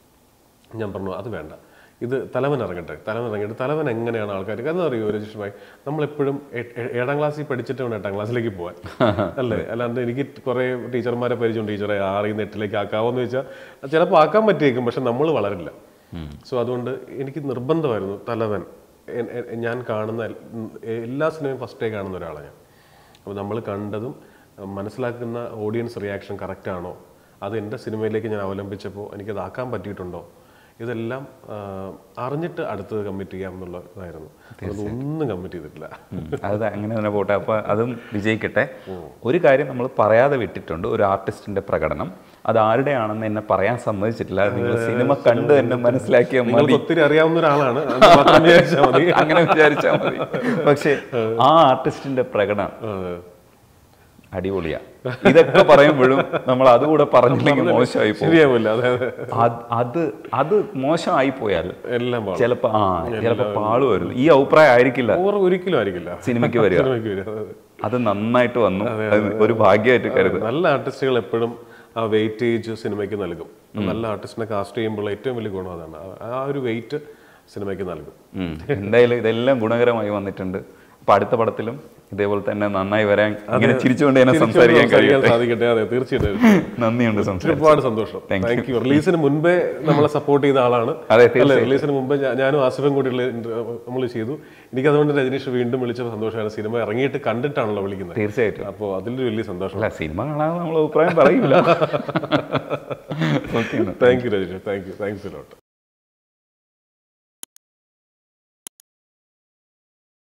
Speaker 1: ഞാൻ പറഞ്ഞു അത് വേണ്ട ഇത് തലവൻ ഇറങ്ങട്ടെ തലവൻ ഇറങ്ങിയിട്ട് തലവൻ എങ്ങനെയാണ് ആൾക്കാർ കാരണം അറിയോ രജിഷ് ഭായി നമ്മളെപ്പോഴും ഏ- ഏ- ഏഴാം ക്ലാസ്സിൽ പഠിച്ചിട്ട് വേണം എട്ടാം ക്ലാസ്സിലേക്ക് പോകാൻ അല്ലേ അല്ലാണ്ട് എനിക്ക് കുറേ ടീച്ചർമാരെ പരിചയം ടീച്ചറെ ആറിൽ നിന്ന് എട്ടിലേക്ക് ആക്കാവോന്ന് വെച്ചാൽ ചിലപ്പോൾ ആക്കാൻ പറ്റിയേക്കും പക്ഷെ നമ്മൾ വളരില്ല സോ അതുകൊണ്ട് എനിക്ക് നിർബന്ധമായിരുന്നു തലവൻ എ- എ- ഞാൻ കാണുന്ന എൽ- ഉം, എല്ലാ സിനിമയും ഫസ്റ്റ് ഡേ കാണുന്ന ഒരാളാണ് ഞാൻ അപ്പോൾ നമ്മൾ കണ്ടതും അഹ് മനസ്സിലാക്കുന്ന ഓഡിയൻസ് റിയാക്ഷൻ കറക്റ്റ് ആണോ അത് എൻ്റെ സിനിമയിലേക്ക് ഞാൻ അവലംബിച്ചപ്പോൾ എനിക്കത് ആക്കാൻ പറ്റിയിട്ടുണ്ടോ ഇതെല്ലാം ആഹ്, അറിഞ്ഞിട്ട് അടുത്തത് കമ്മിറ്റ് ചെയ്യാം എന്നുള്ള ഇതായിരുന്നു അതൊന്നും കമ്മിറ്റ് ചെയ്തിട്ടില്ല
Speaker 2: ഉം. അത് അങ്ങനെ തന്നെ പോട്ടെ അപ്പൊ അതും വിജയിക്കട്ടെ ഒരു കാര്യം നമ്മൾ പറയാതെ വിട്ടിട്ടുണ്ട് ഒരു ആർട്ടിസ്റ്റിന്റെ പ്രകടനം അത് ആരുടെയാണെന്ന് എന്നെ പറയാൻ സമ്മതിച്ചിട്ടില്ല നിങ്ങൾ സിനിമ കണ്ട് തന്നെ മനസ്സിലാക്കിയാൽ മതി
Speaker 1: നിങ്ങൾക്ക് ഒത്തിരി അറിയാവുന്ന ഒരാളാണ് അത് മാത്രം വിചാരിച്ചാൽ മതി
Speaker 2: അങ്ങനെ വിചാരിച്ചാൽ മതി പക്ഷെ ആ ആർട്ടിസ്റ്റിന്റെ പ്രകടനം
Speaker 1: അതെ.
Speaker 2: അടിപൊളിയാ ഇതൊക്കെ പറയുമ്പോഴും നമ്മൾ അതുകൂടെ പറഞ്ഞില്ലെങ്കിൽ മോശമായി പോകും
Speaker 1: ശരിയാവില്ല അതെ അതെ
Speaker 2: അത് അത് അത് മോശമായി പോയാൽ
Speaker 1: എല്ലാം പാടും
Speaker 2: ചിലപ്പോ ആ ചിലപ്പോ പാളുമായിരുന്നു ഈ അഭിപ്രായം ആയിരിക്കില്ല
Speaker 1: ഓവർ ഒരിക്കലും ആയിരിക്കില്ല
Speaker 2: സിനിമയ്ക്ക് വരിക
Speaker 1: സിനിമയ്ക്ക് വരിക അതെ, അതെ.
Speaker 2: അത് നന്നായിട്ട് വന്നു അത് ഒരു ഭാഗ്യമായിട്ട് കരുത്
Speaker 1: നല്ല ആർട്ടിസ്റ്റുകൾ എപ്പോഴും ആ വെയിറ്റേജ് സിനിമയ്ക്ക് നൽകും നല്ല ആർട്ടിസ്റ്റിനെ കാസ്റ്റ് ചെയ്യുമ്പോൾ ഏറ്റവും വലിയ ഗുണം അതാണ് ആ- ആ ഒരു വെയിറ്റ് സിനിമയ്ക്ക് നൽകും
Speaker 2: ഉം. എന്തായാലും ഇതെല്ലാം ഗുണകരമായി വന്നിട്ടുണ്ട് അപ്പൊ അടുത്ത പടത്തിലും ഇതേപോലെ തന്നെ നന്നായി വരാൻ ഇങ്ങനെ ചിരിച്ചുകൊണ്ട് തന്നെ സംസാരിക്കാൻ
Speaker 1: സംസാരിക്കാൻ
Speaker 2: കഴിയട്ടെ
Speaker 1: സാധിക്കട്ടെ അതെ തീർച്ചയായിട്ടും
Speaker 2: നന്ദിയുണ്ട് സംസാരിച്ചു
Speaker 1: ഒരുപാട് സന്തോഷം താങ്ക് യു റിലീസിന് മുൻപേ നമ്മളെ സപ്പോർട്ട് ചെയ്ത ആളാണ്
Speaker 2: അതെ
Speaker 1: അല്ലേ റിലീസിന് മുമ്പേ ഞാ- ഞാനും ആസിഫും കൂടി നമ്മൾ ചെയ്തു എനിക്ക് അതുകൊണ്ട് രജനീഷ് വീണ്ടും വിളിച്ച സന്തോഷമാണ് സിനിമ ഇറങ്ങിയിട്ട് കണ്ടിട്ടാണല്ലോ വിളിക്കുന്നത്
Speaker 2: തീർച്ചയായിട്ടും
Speaker 1: അപ്പോൾ അതിലൊരു വലിയ സന്തോഷം
Speaker 2: അല്ല സിനിമ കാണാതെ നമ്മൾ അഭിപ്രായം പറയില്ല okay
Speaker 1: thank you Rajneesh thank you thanks lot